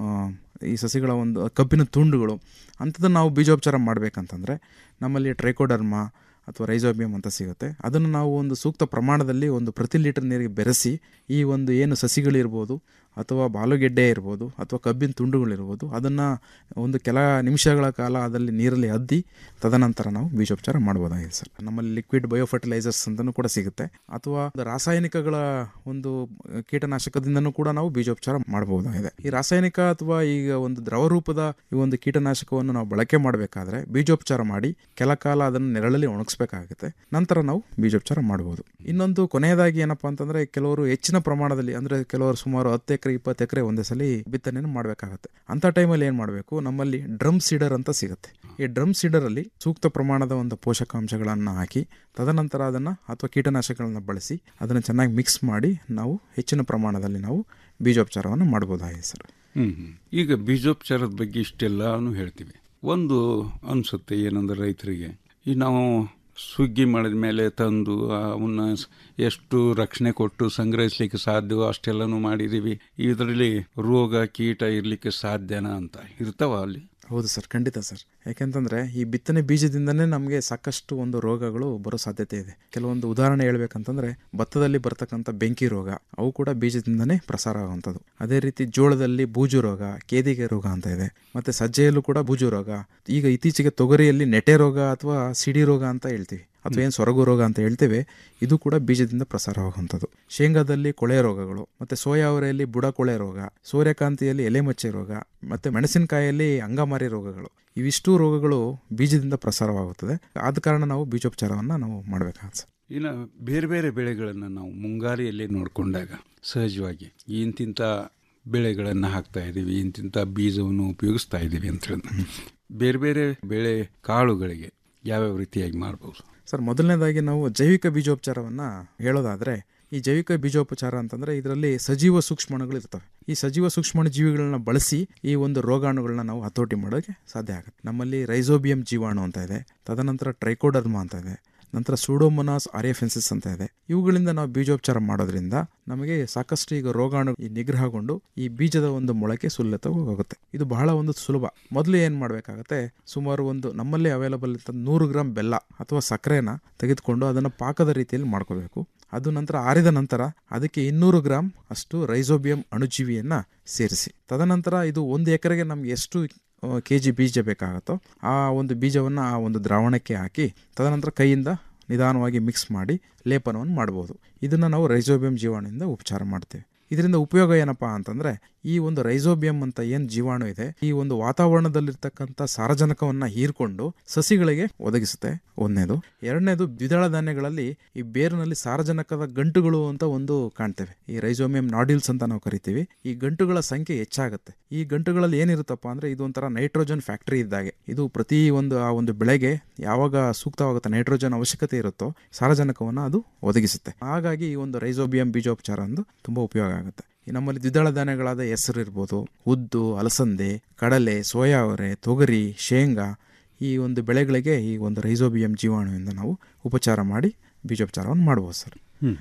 ಈ ಸಸಿಗಳ ಒಂದು ಕಬ್ಬಿನ ತುಂಡುಗಳು ಅಂಥದ್ದನ್ನು ನಾವು ಬೀಜೋಪಚಾರ ಮಾಡಬೇಕಂತಂದರೆ ನಮ್ಮಲ್ಲಿ ಟ್ರೈಕೋಡರ್ಮ ಅಥವಾ ರೈಸೋಬಿಯಂ ಅಂತ ಸಿಗುತ್ತೆ ಅದನ್ನು ನಾವು ಒಂದು ಸೂಕ್ತ ಪ್ರಮಾಣದಲ್ಲಿ ಒಂದು ಪ್ರತಿ ಲೀಟರ್ ನೀರಿಗೆ ಬೆರೆಸಿ ಈ ಒಂದು ಏನು ಸಸಿಗಳಿರ್ಬೋದು ಅಥವಾ ಬಾಲುಗೆಡ್ಡೆ ಇರ್ಬೋದು ಅಥವಾ ಕಬ್ಬಿನ ತುಂಡುಗಳಿರ್ಬೋದು ಅದನ್ನು ಒಂದು ಕೆಲ ನಿಮಿಷಗಳ ಕಾಲ ಅದರಲ್ಲಿ ನೀರಲ್ಲಿ ಅದ್ದಿ ತದನಂತರ ನಾವು ಬೀಜೋಪಚಾರ ಮಾಡ್ಬೋದಾಗಿದೆ ಸರ್ ನಮ್ಮಲ್ಲಿ ಲಿಕ್ವಿಡ್ ಬಯೋಫರ್ಟಿಲೈಸರ್ಸ್ ಅಂತಲೂ ಕೂಡ ಸಿಗುತ್ತೆ ಅಥವಾ ಒಂದು ರಾಸಾಯನಿಕಗಳ ಒಂದು ಕೀಟನಾಶಕದಿಂದನೂ ಕೂಡ ನಾವು ಬೀಜೋಪಚಾರ ಮಾಡಬಹುದಾಗಿದೆ ಈ ರಾಸಾಯನಿಕ ಅಥವಾ ಈಗ ಒಂದು ದ್ರವ ರೂಪದ ಈ ಒಂದು ಕೀಟನಾಶಕವನ್ನು ನಾವು ಬಳಕೆ ಮಾಡಬೇಕಾದ್ರೆ ಬೀಜೋಪಚಾರ ಮಾಡಿ ಕೆಲ ಕಾಲ ಅದನ್ನು ನೆರಳಲ್ಲಿ ಒಣಗಿಸ್ಬೇಕಾಗುತ್ತೆ ನಂತರ ನಾವು ಬೀಜೋಪಚಾರ ಮಾಡಬಹುದು ಇನ್ನೊಂದು ಕೊನೆಯದಾಗಿ ಏನಪ್ಪಾ ಅಂತಂದ್ರೆ ಕೆಲವರು ಹೆಚ್ಚಿನ ಪ್ರಮಾಣದಲ್ಲಿ ಅಂದ್ರೆ ಕೆಲವರು ಸುಮಾರು ಹತ್ತು ಎಕರೆ ಇಪ್ಪತ್ತು ಎಕರೆ ಒಂದೇ ಸಲ ಬಿತ್ತನೆಯನ್ನು ಮಾಡಬೇಕಾಗುತ್ತೆ ಅಂತ ಟೈಮಲ್ಲಿ ಏನು ಮಾಡಬೇಕು ನಮ್ಮಲ್ಲಿ ಡ್ರಮ್ ಸೀಡರ್ ಅಂತ ಸಿಗುತ್ತೆ ಈ ಡ್ರಮ್ ಸೀಡರ್ ಅಲ್ಲಿ ಸೂಕ್ತ ಪ್ರಮಾಣದ ಒಂದು ಪೋಷಕಾಂಶಗಳನ್ನು ಹಾಕಿ ತದನಂತರ ಅದನ್ನು ಅಥವಾ ಕೀಟನಾಶಕಗಳನ್ನು ಬಳಸಿ ಅದನ್ನು ಚೆನ್ನಾಗಿ ಮಿಕ್ಸ್ ಮಾಡಿ ನಾವು ಹೆಚ್ಚಿನ ಪ್ರಮಾಣದಲ್ಲಿ ನಾವು ಬೀಜೋಪಚಾರವನ್ನು ಮಾಡ್ಬೋದಾಗಿದೆ ಸರ್ ಹ್ಮ್ ಹ್ಮ್. ಈಗ ಬೀಜೋಪಚಾರದ ಬಗ್ಗೆ ಇಷ್ಟೆಲ್ಲಾನು ಹೇಳ್ತೀವಿ ಒಂದು ಅನ್ಸುತ್ತೆ ಏನಂದ್ರೆ ರೈತರಿಗೆ ಈ ನಾವು ಸುಗ್ಗಿ ಮಾಡಿದ ಮೇಲೆ ತಂದು ಅವನ್ನ ಸ್- ಎಷ್ಟು ರಕ್ಷಣೆ ಕೊಟ್ಟು ಸಂಗ್ರಹಿಸ್ಲಿಕ್ಕೆ ಸಾಧ್ಯವೋ ಅಷ್ಟೆಲ್ಲನೂ ಮಾಡಿದೀವಿ ಇದರಲ್ಲಿ ರೋಗ ಕೀಟ ಇರ್ಲಿಕ್ಕೆ ಸಾಧ್ಯನಾ ಅಂತ ಇರ್ತಾವ ಅಲ್ಲಿ ಹೌದು ಸರ್ ಖಂಡಿತ ಸರ್ ಯಾಕೆಂತಂದ್ರೆ ಈ ಬಿತ್ತನೆ ಬೀಜದಿಂದನೇ ನಮಗೆ ಸಾಕಷ್ಟು ಒಂದು ರೋಗಗಳು ಬರೋ ಸಾಧ್ಯತೆ ಇದೆ ಕೆಲವೊಂದು ಉದಾಹರಣೆ ಹೇಳ್ಬೇಕಂತಂದ್ರೆ ಭತ್ತದಲ್ಲಿ ಬರ್ತಕ್ಕಂಥ ಬೆಂಕಿ ರೋಗ ಅವು ಕೂಡ ಬೀಜದಿಂದನೇ ಪ್ರಸಾರ ಆಗುವಂಥದ್ದು ಅದೇ ರೀತಿ ಜೋಳದಲ್ಲಿ ಬೂಜು ರೋಗ ಕೇದಿಗೆ ರೋಗ ಅಂತ ಇದೆ ಮತ್ತೆ ಸಜ್ಜೆಯಲ್ಲೂ ಕೂಡ ಬೂಜು ರೋಗ ಈಗ ಇತ್ತೀಚೆಗೆ ತೊಗರಿಯಲ್ಲಿ ನೆಟೆ ರೋಗ ಅಥವಾ ಸಿಡಿ ರೋಗ ಅಂತ ಹೇಳ್ತೀವಿ ಅಥವಾ ಏನು ಸೊರಗು ರೋಗ ಅಂತ ಹೇಳ್ತೇವೆ ಇದು ಕೂಡ ಬೀಜದಿಂದ ಪ್ರಸಾರವಾಗುವಂಥದ್ದು ಶೇಂಗಾದಲ್ಲಿ ಕೊಳೆ ರೋಗಗಳು ಮತ್ತೆ ಸೋಯಾ ಅವರೆಯಲ್ಲಿ ಬುಡ ಕೊಳೆ ರೋಗ ಸೂರ್ಯಕಾಂತಿಯಲ್ಲಿ ಎಲೆಮಚ್ಚೆ ರೋಗ ಮತ್ತೆ ಮೆಣಸಿನಕಾಯಿಯಲ್ಲಿ ಅಂಗಮಾರಿ ರೋಗಗಳು ಇವಿಷ್ಟು ರೋಗಗಳು ಬೀಜದಿಂದ ಪ್ರಸಾರವಾಗುತ್ತದೆ ಆದ ಕಾರಣ ನಾವು ಬೀಜೋಪಚಾರವನ್ನು ನಾವು ಮಾಡಬೇಕಾಗುತ್ತೆ ಇನ್ನು ಬೇರೆ ಬೇರೆ ಬೆಳೆಗಳನ್ನು ನಾವು ಮುಂಗಾರಿಯಲ್ಲಿ ನೋಡಿಕೊಂಡಾಗ ಸಹಜವಾಗಿ ಇಂತಿಂಥ ಬೆಳೆಗಳನ್ನು ಹಾಕ್ತಾ ಇದ್ದೀವಿ ಇಂತಿಂಥ ಬೀಜವನ್ನು ಉಪಯೋಗಿಸ್ತಾ ಇದ್ದೀವಿ ಅಂತ ಹೇಳಿ ಬೇರೆ ಬೇರೆ ಬೆಳೆ ಕಾಳುಗಳಿಗೆ ಯಾವ್ಯಾವ ರೀತಿಯಾಗಿ ಮಾಡ್ಬೋದು ಸರ್ ಮೊದಲನೇದಾಗಿ ನಾವು ಜೈವಿಕ ಬೀಜೋಪಚಾರವನ್ನು ಹೇಳೋದಾದರೆ ಈ ಜೈವಿಕ ಬೀಜೋಪಚಾರ ಅಂತಂದರೆ ಇದರಲ್ಲಿ ಸಜೀವ ಸೂಕ್ಷ್ಮಾಣುಗಳು ಇರ್ತವೆ ಈ ಸಜೀವ ಸೂಕ್ಷ್ಮಾಣು ಜೀವಿಗಳನ್ನ ಬಳಸಿ ಈ ಒಂದು ರೋಗಾಣುಗಳನ್ನ ನಾವು ಹತೋಟಿ ಮಾಡೋಕ್ಕೆ ಸಾಧ್ಯ ಆಗುತ್ತೆ ನಮ್ಮಲ್ಲಿ ರೈಸೋಬಿಯಂ ಜೀವಾಣು ಅಂತ ಇದೆ ತದನಂತರ ಟ್ರೈಕೋಡರ್ಮ ಅಂತ ಇದೆ ನಂತರ ಸೂಡೋಮೊನಾಸ್ ಆರಿಯಫೆನ್ಸಿಸ್ ಅಂತ ಇದೆ ಇವುಗಳಿಂದ ನಾವು ಬೀಜೋಪಚಾರ ಮಾಡೋದ್ರಿಂದ ನಮಗೆ ಸಾಕಷ್ಟು ಈಗ ರೋಗಾಣು ಈ ನಿಗ್ರಹಗೊಂಡು ಈ ಬೀಜದ ಒಂದು ಮೊಳಕೆ ಸುಲಭ ಹೋಗುತ್ತೆ ಇದು ಬಹಳ ಒಂದು ಸುಲಭ ಮೊದಲು ಏನು ಮಾಡಬೇಕಾಗತ್ತೆ ಸುಮಾರು ಒಂದು ನಮ್ಮಲ್ಲಿ ಅವೈಲಬಲ್ ಇದ್ದ ನೂರು ಗ್ರಾಮ್ ಬೆಲ್ಲ ಅಥವಾ ಸಕ್ಕರೆನ ತೆಗೆದುಕೊಂಡು ಅದನ್ನು ಪಾಕದ ರೀತಿಯಲ್ಲಿ ಮಾಡ್ಕೋಬೇಕು ಅದು ನಂತರ ಆರಿದ ನಂತರ ಅದಕ್ಕೆ ಇನ್ನೂರು ಗ್ರಾಮ್ ಅಷ್ಟು ರೈಸೋಬಿಯಂ ಅಣುಜೀವಿಯನ್ನ ಸೇರಿಸಿ ತದನಂತರ ಇದು ಒಂದು ಎಕರೆಗೆ ನಮ್ಗೆ ಎಷ್ಟು ಕೆ ಜಿ ಬೀಜ ಬೇಕಾಗುತ್ತೋ ಆ ಒಂದು ಬೀಜವನ್ನು ಆ ಒಂದು ದ್ರಾವಣಕ್ಕೆ ಹಾಕಿ ತದನಂತರ ಕೈಯಿಂದ ನಿಧಾನವಾಗಿ ಮಿಕ್ಸ್ ಮಾಡಿ ಲೇಪನವನ್ನು ಮಾಡ್ಬೋದು ಇದನ್ನು ನಾವು ರೈಸೋಬಿಯಂ ಜೀವಾಣುವಿಂದ ಉಪಚಾರ ಮಾಡ್ತೇವೆ ಇದರಿಂದ ಉಪಯೋಗ ಏನಪ್ಪಾ ಅಂತಂದ್ರೆ ಈ ಒಂದು ರೈಸೋಬಿಯಂ ಅಂತ ಏನು ಜೀವಾಣು ಇದೆ ಈ ಒಂದು ವಾತಾವರಣದಲ್ಲಿರ್ತಕ್ಕಂಥ ಸಾರಜನಕವನ್ನ ಹೀರ್ಕೊಂಡು ಸಸಿಗಳಿಗೆ ಒದಗಿಸುತ್ತೆ ಒಂದನೇದು ಎರಡನೇದು ದ್ವಿದಳ ಧಾನ್ಯಗಳಲ್ಲಿ ಈ ಬೇರಿನಲ್ಲಿ ಸಾರಜನಕದ ಗಂಟುಗಳು ಅಂತ ಒಂದು ಕಾಣ್ತೇವೆ ಈ ರೈಸೋಮಿಯಂ ನಾಡ್ಯೂಲ್ಸ್ ಅಂತ ನಾವು ಕರಿತೀವಿ ಈ ಗಂಟುಗಳ ಸಂಖ್ಯೆ ಹೆಚ್ಚಾಗುತ್ತೆ ಈ ಗಂಟುಗಳಲ್ಲಿ ಏನಿರುತ್ತಪ್ಪ ಅಂದ್ರೆ ಇದು ಒಂಥರ ನೈಟ್ರೋಜನ್ ಫ್ಯಾಕ್ಟರಿ ಇದ್ದಾಗೆ ಇದು ಪ್ರತಿ ಒಂದು ಆ ಒಂದು ಬೆಳೆಗೆ ಯಾವಾಗ ಸೂಕ್ತವಾಗುತ್ತೆ ನೈಟ್ರೋಜನ್ ಅವಶ್ಯಕತೆ ಇರುತ್ತೋ ಸಾರಜನಕವನ್ನು ಅದು ಒದಗಿಸುತ್ತೆ ಹಾಗಾಗಿ ಈ ಒಂದು ರೈಸೋಬಿಯಂ ಬೀಜೋಪಚಾರ ಒಂದು ತುಂಬಾ ಉಪಯೋಗ ಆಗುತ್ತೆ ಈ ನಮ್ಮಲ್ಲಿ ದ್ವಿದಳ ಧಾನ್ಯಗಳಾದ ಹೆಸರು ಇರ್ಬೋದು ಉದ್ದು ಅಲಸಂದೆ ಕಡಲೆ ಸೋಯಾ ಅವರೆ ತೊಗರಿ ಶೇಂಗಾ ಈ ಒಂದು ಬೆಳೆಗಳಿಗೆ ಈ ಒಂದು ರೈಸೋಬಿಯಂ ಜೀವಾಣುವಿಂದ ನಾವು ಉಪಚಾರ ಮಾಡಿ ಬೀಜೋಪಚಾರವನ್ನು ಮಾಡ್ಬೋದು ಸರ್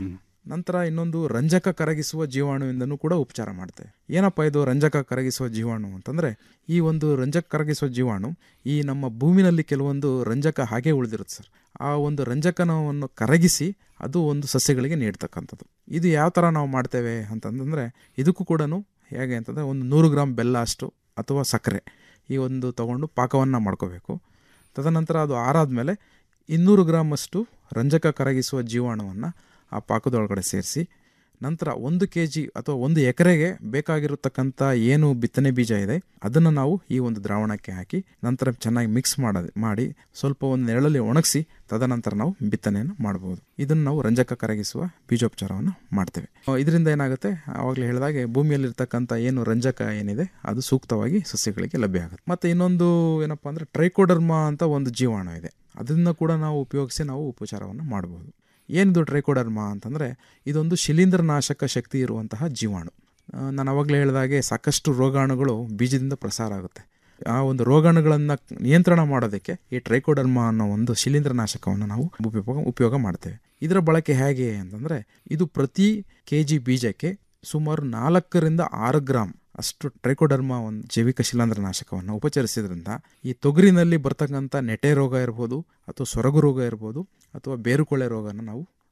ನಂತರ ಇನ್ನೊಂದು ರಂಜಕ ಕರಗಿಸುವ ಜೀವಾಣುವಿಂದನೂ ಕೂಡ ಉಪಚಾರ ಮಾಡ್ತೇವೆ ಏನಪ್ಪ ಇದು ರಂಜಕ ಕರಗಿಸುವ ಜೀವಾಣು ಅಂತಂದ್ರೆ ಈ ಒಂದು ರಂಜಕ ಕರಗಿಸುವ ಜೀವಾಣು ಈ ನಮ್ಮ ಭೂಮಿನಲ್ಲಿ ಕೆಲವೊಂದು ರಂಜಕ ಹಾಗೆ ಉಳಿದಿರುತ್ತೆ ಸರ್ ಆ ಒಂದು ರಂಜಕನವನ್ನು ಕರಗಿಸಿ ಅದು ಒಂದು ಸಸ್ಯಗಳಿಗೆ ನೀಡ್ತಕ್ಕಂಥದ್ದು ಇದು ಯಾವ ಥರ ನಾವು ಮಾಡ್ತೇವೆ ಅಂತಂದ್ರೆ ಇದಕ್ಕೂ ಕೂಡ ಹೇಗೆ ಅಂತಂದರೆ ಒಂದು ನೂರು ಗ್ರಾಮ್ ಬೆಲ್ಲ ಅಷ್ಟು ಅಥವಾ ಸಕ್ಕರೆ ಈ ಒಂದು ತಗೊಂಡು ಪಾಕವನ್ನು ಮಾಡ್ಕೋಬೇಕು ತದನಂತರ ಅದು ಆರಾದಮೇಲೆ ಇನ್ನೂರು ಗ್ರಾಮ್ ಅಷ್ಟು ರಂಜಕ ಕರಗಿಸುವ ಜೀವಾಣುವನ್ನು ಆ ಪಾಕದೊಳಗಡೆ ಸೇರಿಸಿ ನಂತರ ಒಂದು ಕೆ ಜಿ ಅಥವಾ ಒಂದು ಎಕರೆಗೆ ಬೇಕಾಗಿರತಕ್ಕಂಥ ಏನು ಬಿತ್ತನೆ ಬೀಜ ಇದೆ ಅದನ್ನು ನಾವು ಈ ಒಂದು ದ್ರಾವಣಕ್ಕೆ ಹಾಕಿ ನಂತರ ಚೆನ್ನಾಗಿ ಮಿಕ್ಸ್ ಮಾಡೋದು ಮಾಡಿ ಸ್ವಲ್ಪ ಒಂದು ನೆರಳಲ್ಲಿ ಒಣಗಿಸಿ ತದನಂತರ ನಾವು ಬಿತ್ತನೆಯನ್ನು ಮಾಡ್ಬೋದು ಇದನ್ನು ನಾವು ರಂಜಕ ಕರಗಿಸುವ ಬೀಜೋಪಚಾರವನ್ನು ಮಾಡ್ತೇವೆ ಇದರಿಂದ ಏನಾಗುತ್ತೆ ಆವಾಗಲೇ ಹೇಳಿದಾಗೆ ಭೂಮಿಯಲ್ಲಿರ್ತಕ್ಕಂಥ ಏನು ರಂಜಕ ಏನಿದೆ ಅದು ಸೂಕ್ತವಾಗಿ ಸಸ್ಯಗಳಿಗೆ ಲಭ್ಯ ಆಗುತ್ತೆ ಮತ್ತು ಇನ್ನೊಂದು ಏನಪ್ಪ ಅಂದರೆ ಟ್ರೈಕೋಡರ್ಮಾ ಅಂತ ಒಂದು ಜೀವಾಣು ಇದೆ ಅದನ್ನು ಕೂಡ ನಾವು ಉಪಯೋಗಿಸಿ ನಾವು ಉಪಚಾರವನ್ನು ಮಾಡ್ಬೋದು ಏನಿದು ಟ್ರೈಕೋಡರ್ಮಾ ಅಂತಂದರೆ ಇದೊಂದು ಶಿಲೀಂಧ್ರನಾಶಕ ಶಕ್ತಿ ಇರುವಂತಹ ಜೀವಾಣು ಆ, ನಾನು ಅವಾಗಲೇ ಹೇಳಿದಾಗೆ ಸಾಕಷ್ಟು ರೋಗಾಣುಗಳು ಬೀಜದಿಂದ ಪ್ರಸಾರ ಆಗುತ್ತೆ ಆ ಒಂದು ರೋಗಾಣುಗಳನ್ನು ನಿಯಂತ್ರಣ ಮಾಡೋದಕ್ಕೆ ಈ ಟ್ರೈಕೋಡರ್ಮಾ ಅನ್ನೋ ಒಂದು ಶಿಲೀಂಧ್ರನಾಶಕವನ್ನು ನಾವು ಉಪಯೋಗ ಉಪಯೋಗ ಮಾಡ್ತೇವೆ ಇದರ ಬಳಕೆ ಹೇಗೆ ಅಂತಂದರೆ ಇದು ಪ್ರತಿ ಕೆ ಜಿ ಬೀಜಕ್ಕೆ ಸುಮಾರು ನಾಲ್ಕರಿಂದ ಆರು ಗ್ರಾಮ್ ಅಷ್ಟು ಟ್ರೈಕೋಡರ್ಮಾ ಒಂದು ಜೈವಿಕ ಶಿಲಾಂಧ್ರನಾಶಕವನ್ನು ಉಪಚರಿಸಿದ್ರಿಂದ ಈ ತೊಗರಿನಲ್ಲಿ ಬರ್ತಕ್ಕಂಥ ನೆಟೆ ರೋಗ ಇರ್ಬೋದು ಅಥವಾ ಸೊರಗು ರೋಗ ಇರ್ಬೋದು ಅಥವಾ ಬೇರುಕೊಳೆ ರೋಗನ ನಾವು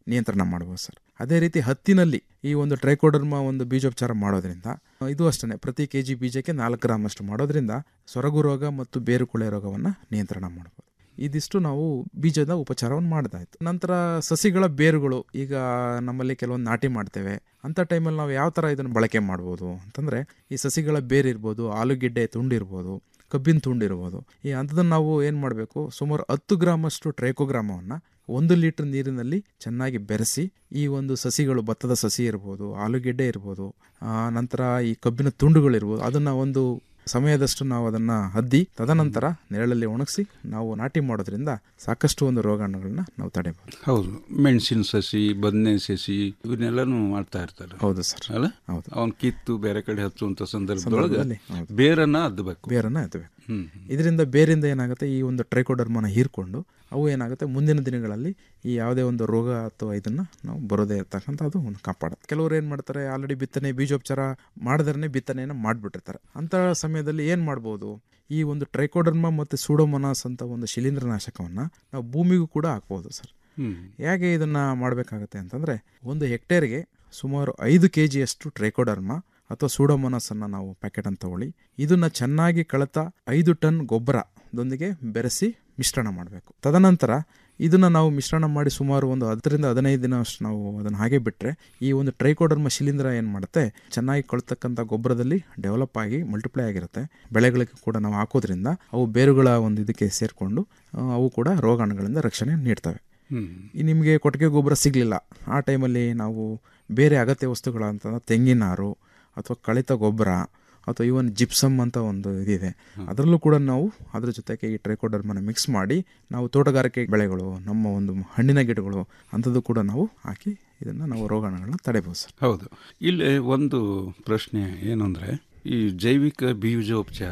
ನಿಯಂತ್ರಣ ಮಾಡ್ಬೋದು ಸರ್ ಅದೇ ರೀತಿ ಹತ್ತಿನಲ್ಲಿ ಈ ಒಂದು ಟ್ರೈಕೋಡರ್ಮ ಒಂದು ಬೀಜೋಪಚಾರ ಮಾಡೋದ್ರಿಂದ ಇದು ಅಷ್ಟೇ ಪ್ರತಿ ಕೆ ಜಿ ಬೀಜಕ್ಕೆ ನಾಲ್ಕು ಗ್ರಾಮ್ ಅಷ್ಟು ಮಾಡೋದ್ರಿಂದ ಸೊರಗು ರೋಗ ಮತ್ತು ಬೇರುಕೊಳೆ ರೋಗವನ್ನು ನಿಯಂತ್ರಣ ಮಾಡ್ಬೋದು ಇದಿಷ್ಟು ನಾವು ಬೀಜದ ಉಪಚಾರವನ್ನು ಮಾಡಿದಾಯ್ತು ನಂತರ ಸಸಿಗಳ ಬೇರುಗಳು ಈಗ ನಮ್ಮಲ್ಲಿ ಕೆಲವೊಂದು ನಾಟಿ ಮಾಡ್ತೇವೆ ಅಂಥ ಟೈಮಲ್ಲಿ ನಾವು ಯಾವ ಥರ ಇದನ್ನು ಬಳಕೆ ಮಾಡ್ಬೋದು ಅಂತಂದರೆ ಈ ಸಸಿಗಳ ಬೇರಿರ್ಬೋದು ಆಲೂಗೆಡ್ಡೆ ತುಂಡಿರ್ಬೋದು ಕಬ್ಬಿನ ತುಂಡಿರ್ಬೋದು ಈ ಅಂಥದನ್ನು ನಾವು ಏನು ಮಾಡಬೇಕು ಸುಮಾರು ಹತ್ತು ಗ್ರಾಮಷ್ಟು ಟ್ರೈಕೋಗ್ರಾಮವನ್ನು ಒಂದು ಲೀಟರ್ ನೀರಿನಲ್ಲಿ ಚೆನ್ನಾಗಿ ಬೆರೆಸಿ ಈ ಒಂದು ಸಸಿಗಳು ಭತ್ತದ ಸಸಿ ಇರ್ಬೋದು ಆಲೂಗೆಡ್ಡೆ ಇರ್ಬೋದು ಆ, ನಂತರ ಈ ಕಬ್ಬಿನ ತುಂಡುಗಳಿರ್ಬೋದು ಅದನ್ನು ಒಂದು ಸಮಯದಷ್ಟು ನಾವು ಅದನ್ನು ಹದ್ದಿ ತದನಂತರ ನೆರಳಲ್ಲಿ ಒಣಗಿಸಿ ನಾವು ನಾಟಿ ಮಾಡೋದ್ರಿಂದ ಸಾಕಷ್ಟು ಒಂದು ರೋಗಾಣುಗಳನ್ನ ನಾವು ತಡೆಯಬಹುದು ಹೌದು ಮೆಣಸಿನ ಸಸಿ ಬದನೆ ಸಸಿ ಇವನ್ನೆಲ್ಲನೂ ಮಾಡ್ತಾ ಇರ್ತಾರೆ ಹೌದು ಸರ್ ಅಲ್ಲ ಹೌದು ಅವನ್ ಕಿತ್ತು ಬೇರೆ ಕಡೆ ಹಚ್ಚುವಂತ ಸಂದರ್ಭದೊಳಗೆ ಸಂದರ್ಭದಲ್ಲಿ, ಹೌದು. ಬೇರನ್ನ ಅದ್ದಬೇಕು ಬೇರನ್ನ ಎತ್ತಬೇಕು ಹ್ಮ್ ಇದರಿಂದ ಬೇರಿಂದ ಏನಾಗುತ್ತೆ ಈ ಒಂದು ಟ್ರೈಕೋಡರ್ಮನ ಹೀರ್ಕೊಂಡು ಅವು ಏನಾಗುತ್ತೆ ಮುಂದಿನ ದಿನಗಳಲ್ಲಿ ಈ ಯಾವುದೇ ಒಂದು ರೋಗ ಅಥವಾ ಇದನ್ನ ನಾವು ಬರೋದೇ ಇರ್ತಕ್ಕಂಥ ಅದು ಒಂದು ಕಾಪಾಡುತ್ತೆ ಕೆಲವರು ಏನು ಮಾಡ್ತಾರೆ ಆಲ್ರೆಡಿ ಬಿತ್ತನೆ ಬೀಜೋಪಚಾರ ಮಾಡದ್ರೆ ಬಿತ್ತನೆಯನ್ನು ಮಾಡಿಬಿಟ್ಟಿರ್ತಾರೆ ಅಂಥ ಸಮಯದಲ್ಲಿ ಏನು ಮಾಡ್ಬೋದು ಈ ಒಂದು ಟ್ರೈಕೋಡರ್ಮ ಮತ್ತು ಸೂಡೋಮೊನಾಸ್ ಅಂತ ಒಂದು ಶಿಲೀಂಧ್ರನಾಶಕವನ್ನು ನಾವು ಭೂಮಿಗೂ ಕೂಡ ಹಾಕ್ಬೋದು ಸರ್ ಹ್ಮ್ ಹೇಗೆ ಇದನ್ನು ಮಾಡಬೇಕಾಗತ್ತೆ ಅಂತಂದರೆ ಒಂದು ಹೆಕ್ಟೇರ್ಗೆ ಸುಮಾರು ಐದು ಕೆ ಜಿಯಷ್ಟು ಟ್ರೈಕೋಡರ್ಮ ಅಥವಾ ಸೂಡೋಮೊನಾಸನ್ನು ನಾವು ಪ್ಯಾಕೆಟನ್ನು ತಗೊಳ್ಳಿ ಇದನ್ನು ಚೆನ್ನಾಗಿ ಕಳತ ಐದು ಟನ್ ಗೊಬ್ಬರದೊಂದಿಗೆ ಬೆರೆಸಿ ಮಿಶ್ರಣ ಮಾಡಬೇಕು ತದನಂತರ ಇದನ್ನು ನಾವು ಮಿಶ್ರಣ ಮಾಡಿ ಸುಮಾರು ಒಂದು ಹತ್ತರಿಂದ ಹದಿನೈದು ದಿನ ಅಷ್ಟು ನಾವು ಅದನ್ನು ಹಾಗೆ ಬಿಟ್ಟರೆ ಈ ಒಂದು ಟ್ರೈಕೋಡರ್ಮ ಶಿಲೀಂಧ್ರ ಏನು ಮಾಡುತ್ತೆ ಚೆನ್ನಾಗಿ ಕೊಳ್ತಕ್ಕಂಥ ಗೊಬ್ಬರದಲ್ಲಿ ಡೆವಲಪ್ ಆಗಿ ಮಲ್ಟಿಪ್ಲೈ ಆಗಿರುತ್ತೆ ಬೆಳೆಗಳಿಗೆ ಕೂಡ ನಾವು ಹಾಕೋದ್ರಿಂದ ಅವು ಬೇರುಗಳ ಒಂದು ಇದಕ್ಕೆ ಸೇರಿಕೊಂಡು ಅವು ಕೂಡ ರೋಗಾಣುಗಳಿಂದ ರಕ್ಷಣೆ ನೀಡ್ತವೆ ಹ್ಮ್ ಈ ನಿಮಗೆ ಕೊಟ್ಟಿಗೆ ಗೊಬ್ಬರ ಸಿಗಲಿಲ್ಲ ಆ ಟೈಮಲ್ಲಿ ನಾವು ಬೇರೆ ಅಗತ್ಯ ವಸ್ತುಗಳಂತಂದ್ರೆ ತೆಂಗಿನಾರು ಅಥವಾ ಕಳಿತ ಗೊಬ್ಬರ ಅಥವಾ ಇವನ್ ಜಿಪ್ಸಮ್ ಅಂತ ಒಂದು ಇದಿದೆ ಅದರಲ್ಲೂ ಕೂಡ ನಾವು ಅದ್ರ ಜೊತೆಗೆ ಈ ಟ್ರೈಕೋಡರ್ಮನ ಮಿಕ್ಸ್ ಮಾಡಿ ನಾವು ತೋಟಗಾರಿಕೆ ಬೆಳೆಗಳು ನಮ್ಮ ಒಂದು ಹಣ್ಣಿನ ಗಿಡಗಳು ಅಂಥದ್ದು ಕೂಡ ನಾವು ಹಾಕಿ ಇದನ್ನು ನಾವು ರೋಗಾಣುಗಳನ್ನ ತಡೆಬೋದು ಸರ್ ಹೌದು ಇಲ್ಲಿ ಒಂದು ಪ್ರಶ್ನೆ ಏನಂದ್ರೆ ಈ ಜೈವಿಕ ಬೀಜೋಪಚಾರ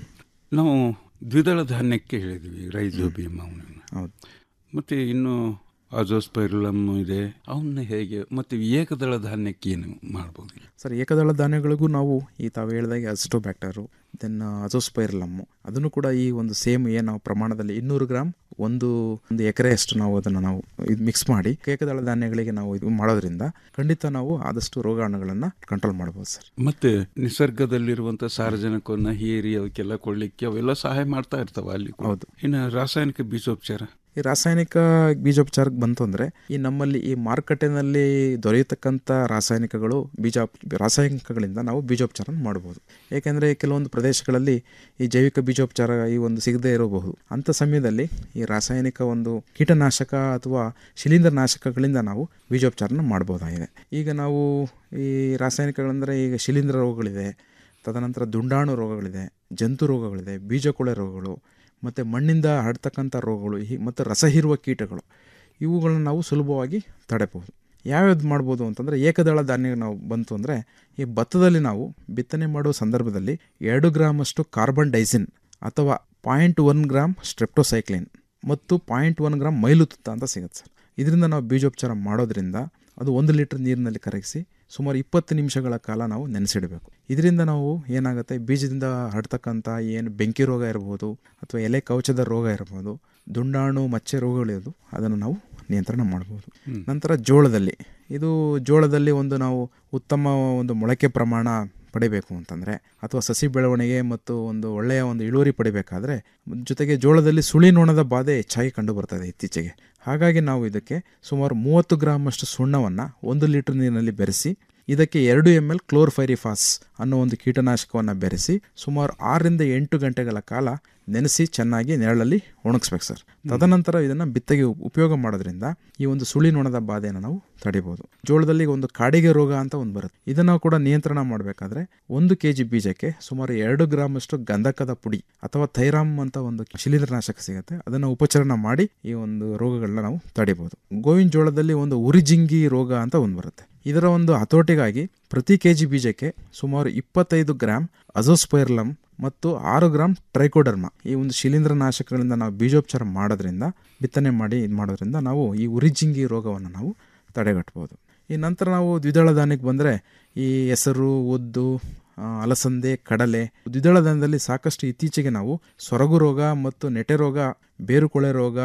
ನಾವು ದ್ವಿದಳ ಧಾನ್ಯಕ್ಕೆ ಹೇಳಿದ್ವಿ ರೈಜೋಬಿಯಂ ಅವನನ್ನು ಹೌದು ಮತ್ತೆ ಇನ್ನು ಅಜೋಸ್ಪೈರುಲಮ್ ಇದೆ ಅವನ್ನ ಹೇಗೆ ಮತ್ತೆ ಏಕದಳ ಧಾನ್ಯಕ್ಕೆ ಏನು ಮಾಡ್ಬೋದು ಸರ್ ಏಕದಳ ಧಾನ್ಯಗಳಿಗೂ ನಾವು ಈ ತಾವು ಹೇಳಿದಾಗೆ ಅಸ್ಟೋಬ್ಯಾಕ್ಟರು ದೆನ್ ಅಜೋಸ್ಪೈರ್ಲಮ್ಮು ಅದನ್ನು ಕೂಡ ಈ ಒಂದು ಸೇಮ್ ಏನು ನಾವು ಪ್ರಮಾಣದಲ್ಲಿ ಇನ್ನೂರು ಗ್ರಾಮ್ ಒಂದು ಒಂದು ಎಕರೆಯಷ್ಟು ನಾವು ಅದನ್ನು ನಾವು ಇದು ಮಿಕ್ಸ್ ಮಾಡಿ ಏಕದಳ ಧಾನ್ಯಗಳಿಗೆ ನಾವು ಇದು ಮಾಡೋದ್ರಿಂದ ಖಂಡಿತ ನಾವು ಆದಷ್ಟು ರೋಗಾಣುಗಳನ್ನು ಕಂಟ್ರೋಲ್ ಮಾಡ್ಬೋದು ಸರ್ ಮತ್ತೆ ನಿಸರ್ಗದಲ್ಲಿರುವಂತ ಸಾರಜನಕವನ್ನ ಹೀರಿ ಅವಕ್ಕೆಲ್ಲ ಕೊಡ್ಲಿಕ್ಕೆ ಅವೆಲ್ಲ ಸಹಾಯ ಮಾಡ್ತಾ ಇರ್ತಾವ ಅಲ್ಲಿ ಕೂಡ. ಹೌದು. ಇನ್ನು ರಾಸಾಯನಿಕ ಬೀಜೋಪಚಾರ ಈ ರಾಸಾಯನಿಕ ಬೀಜೋಪಚಾರಕ್ಕೆ ಬಂತು ಅಂದರೆ ಈ ನಮ್ಮಲ್ಲಿ ಈ ಮಾರುಕಟ್ಟೆನಲ್ಲಿ ದೊರೆಯತಕ್ಕಂಥ ರಾಸಾಯನಿಕಗಳು ಬೀಜ ರಾಸಾಯನಿಕಗಳಿಂದ ನಾವು ಬೀಜೋಪಚಾರ ಮಾಡ್ಬೋದು ಏಕೆಂದರೆ ಕೆಲವೊಂದು ಪ್ರದೇಶಗಳಲ್ಲಿ ಈ ಜೈವಿಕ ಬೀಜೋಪಚಾರ ಈ ಒಂದು ಸಿಗದೇ ಇರಬಹುದು ಅಂಥ ಸಮಯದಲ್ಲಿ ಈ ರಾಸಾಯನಿಕ ಒಂದು ಕೀಟನಾಶಕ ಅಥವಾ ಶಿಲೀಂಧ್ರನಾಶಕಗಳಿಂದ ನಾವು ಬೀಜೋಪಚಾರನ ಮಾಡ್ಬೋದಾಗಿದೆ ಈಗ ನಾವು ಈ ರಾಸಾಯನಿಕಗಳಂದರೆ ಈಗ ಶಿಲೀಂಧ್ರ ರೋಗಗಳಿದೆ ತದನಂತರ ದುಂಡಾಣು ರೋಗಗಳಿದೆ ಜಂತು ರೋಗಗಳಿದೆ ಬೀಜಕೊಳೆ ರೋಗಗಳು ಮತ್ತು ಮಣ್ಣಿಂದ ಹರಡ್ತಕ್ಕಂಥ ರೋಗಗಳು ಹಿ- ಮತ್ತು ರಸ ಹೀರುವ ಕೀಟಗಳು ಇವುಗಳನ್ನ ನಾವು ಸುಲಭವಾಗಿ ತಡೆಬಹುದು ಯಾವ್ಯಾವ್ದು ಮಾಡ್ಬೋದು ಅಂತಂದರೆ ಏಕದಳ ಧಾನ್ಯ ನಾವು ಬಂತು ಅಂದರೆ ಈ ಭತ್ತದಲ್ಲಿ ನಾವು ಬಿತ್ತನೆ ಮಾಡುವ ಸಂದರ್ಭದಲ್ಲಿ ಎರಡು ಗ್ರಾಮಷ್ಟು ಕಾರ್ಬನ್ ಡೈಸಿನ್ ಅಥವಾ ಪಾಯಿಂಟ್ ಒನ್ ಗ್ರಾಮ್ ಸ್ಟ್ರೆಪ್ಟೋಸೈಕ್ಲಿನ್ ಮತ್ತು ಪಾಯಿಂಟ್ ಒನ್ ಗ್ರಾಮ್ ಮೈಲುತುತ್ತ ಅಂತ ಸಿಗುತ್ತೆ ಸರ್ ಇದರಿಂದ ನಾವು ಬೀಜೋಪಚಾರ ಮಾಡೋದ್ರಿಂದ ಅದು ಒಂದು ಲೀಟರ್ ನೀರಿನಲ್ಲಿ ಕರಗಿಸಿ ಸುಮಾರು ಇಪ್ಪತ್ತು ನಿಮಿಷಗಳ ಕಾಲ ನಾವು ನೆನೆಸಿಡಬೇಕು ಇದರಿಂದ ನಾವು ಏನಾಗುತ್ತೆ ಬೀಜದಿಂದ ಹರಡ್ತಕ್ಕಂಥ ಏನು ಬೆಂಕಿ ರೋಗ ಇರ್ಬೋದು ಅಥವಾ ಎಲೆ ಕವಚದ ರೋಗ ಇರ್ಬೋದು ದುಂಡಾಣು ಮಚ್ಚೆ ರೋಗಗಳಿರೋದು ಅದನ್ನು ನಾವು ನಿಯಂತ್ರಣ ಮಾಡ್ಬೋದು ಹ್ಮ್. ನಂತರ ಜೋಳದಲ್ಲಿ ಇದು ಜೋಳದಲ್ಲಿ ಒಂದು ನಾವು ಉತ್ತಮ ಒಂದು ಮೊಳಕೆ ಪ್ರಮಾಣ ಪಡಿಬೇಕು ಅಂತಂದರೆ ಅಥವಾ ಸಸಿ ಬೆಳವಣಿಗೆ ಮತ್ತು ಒಂದು ಒಳ್ಳೆಯ ಒಂದು ಇಳುವರಿ ಪಡಿಬೇಕಾದ್ರೆ ಜೊತೆಗೆ ಜೋಳದಲ್ಲಿ ಸುಳಿ ನೊಣದ ಬಾಧೆ ಹೆಚ್ಚಾಗಿ ಕಂಡು ಬರ್ತದೆ ಇತ್ತೀಚೆಗೆ ಹಾಗಾಗಿ ನಾವು ಇದಕ್ಕೆ ಸುಮಾರು ಮೂವತ್ತು ಗ್ರಾಮಷ್ಟು ಸುಣ್ಣವನ್ನು ಒಂದು ಲೀಟರ್ ನೀರಿನಲ್ಲಿ ಬೆರೆಸಿ ಇದಕ್ಕೆ ಎರಡು ಎಮ್ ಎಲ್ ಕ್ಲೋರ್ಫೈರಿಫಾಸ್ ಅನ್ನೋ ಒಂದು ಕೀಟನಾಶಕವನ್ನು ಬೆರೆಸಿ ಸುಮಾರು ಆರರಿಂದ ಎಂಟು ಗಂಟೆಗಳ ಕಾಲ ನೆನೆಸಿ ಚೆನ್ನಾಗಿ ನೆರಳಲ್ಲಿ ಒಣಗಿಸ್ಬೇಕು ಸರ್ ತದನಂತರ ಇದನ್ನು ಬಿತ್ತಗೆ ಉ- ಉಪಯೋಗ ಮಾಡೋದ್ರಿಂದ ಈ ಒಂದು ಸುಳಿ ನೊಣದ ಬಾಧೆಯನ್ನು ನಾವು ತಡಿಬೋದು ಜೋಳದಲ್ಲಿ ಒಂದು ಕಾಡಿಗೆ ರೋಗ ಅಂತ ಒಂದು ಬರುತ್ತೆ ಇದನ್ನು ಕೂಡ ನಿಯಂತ್ರಣ ಮಾಡಬೇಕಾದ್ರೆ ಒಂದು ಕೆ ಜಿ ಬೀಜಕ್ಕೆ ಸುಮಾರು ಎರಡು ಗ್ರಾಮ್ ಅಷ್ಟು ಗಂಧಕದ ಪುಡಿ ಅಥವಾ ಥೈರಾಮ್ ಅಂತ ಒಂದು ಶಿಲೀಂಧ್ರನಾಶಕ ಸಿಗುತ್ತೆ ಅದನ್ನು ಉಪಚರಣ ಮಾಡಿ ಈ ಒಂದು ರೋಗಗಳನ್ನ ನಾವು ತಡಿಬೋದು ಗೋವಿನ ಜೋಳದಲ್ಲಿ ಒಂದು ಉರಿಜಿಂಗಿ ರೋಗ ಅಂತ ಒಂದು ಬರುತ್ತೆ ಇದರ ಒಂದು ಹತೋಟಿಗಾಗಿ ಪ್ರತಿ ಕೆ ಜಿ ಬೀಜಕ್ಕೆ ಸುಮಾರು ಇಪ್ಪತ್ತೈದು ಗ್ರಾಮ್ ಅಜೋಸ್ಪೈರ್ಲಮ್ ಮತ್ತು ಆರು ಗ್ರಾಮ್ ಟ್ರೈಕೋಡರ್ಮ ಈ ಒಂದು ಶಿಲೀಂಧ್ರನಾಶಕಗಳಿಂದ ನಾವು ಬೀಜೋಪಚಾರ ಮಾಡೋದ್ರಿಂದ ಬಿತ್ತನೆ ಮಾಡಿ ಇದು ಮಾಡೋದ್ರಿಂದ ನಾವು ಈ ಉರಿಜಿಂಗಿ ರೋಗವನ್ನು ನಾವು ತಡೆಗಟ್ಬೋದು ಈ ನಂತರ ನಾವು ದ್ವಿದಳ ಧಾನ್ಯಕ್ಕೆ ಬಂದರೆ ಈ ಹೆಸರು ಉದ್ದು ಆ, ಅಲಸಂದೆ ಕಡಲೆ ದ್ವಿದಳ ಧಾನ್ಯದಲ್ಲಿ ಸಾಕಷ್ಟು ಇತ್ತೀಚೆಗೆ ನಾವು ಸೊರಗು ರೋಗ ಮತ್ತು ನೆಟೆ ರೋಗ ಬೇರುಕೊಳೆ ರೋಗ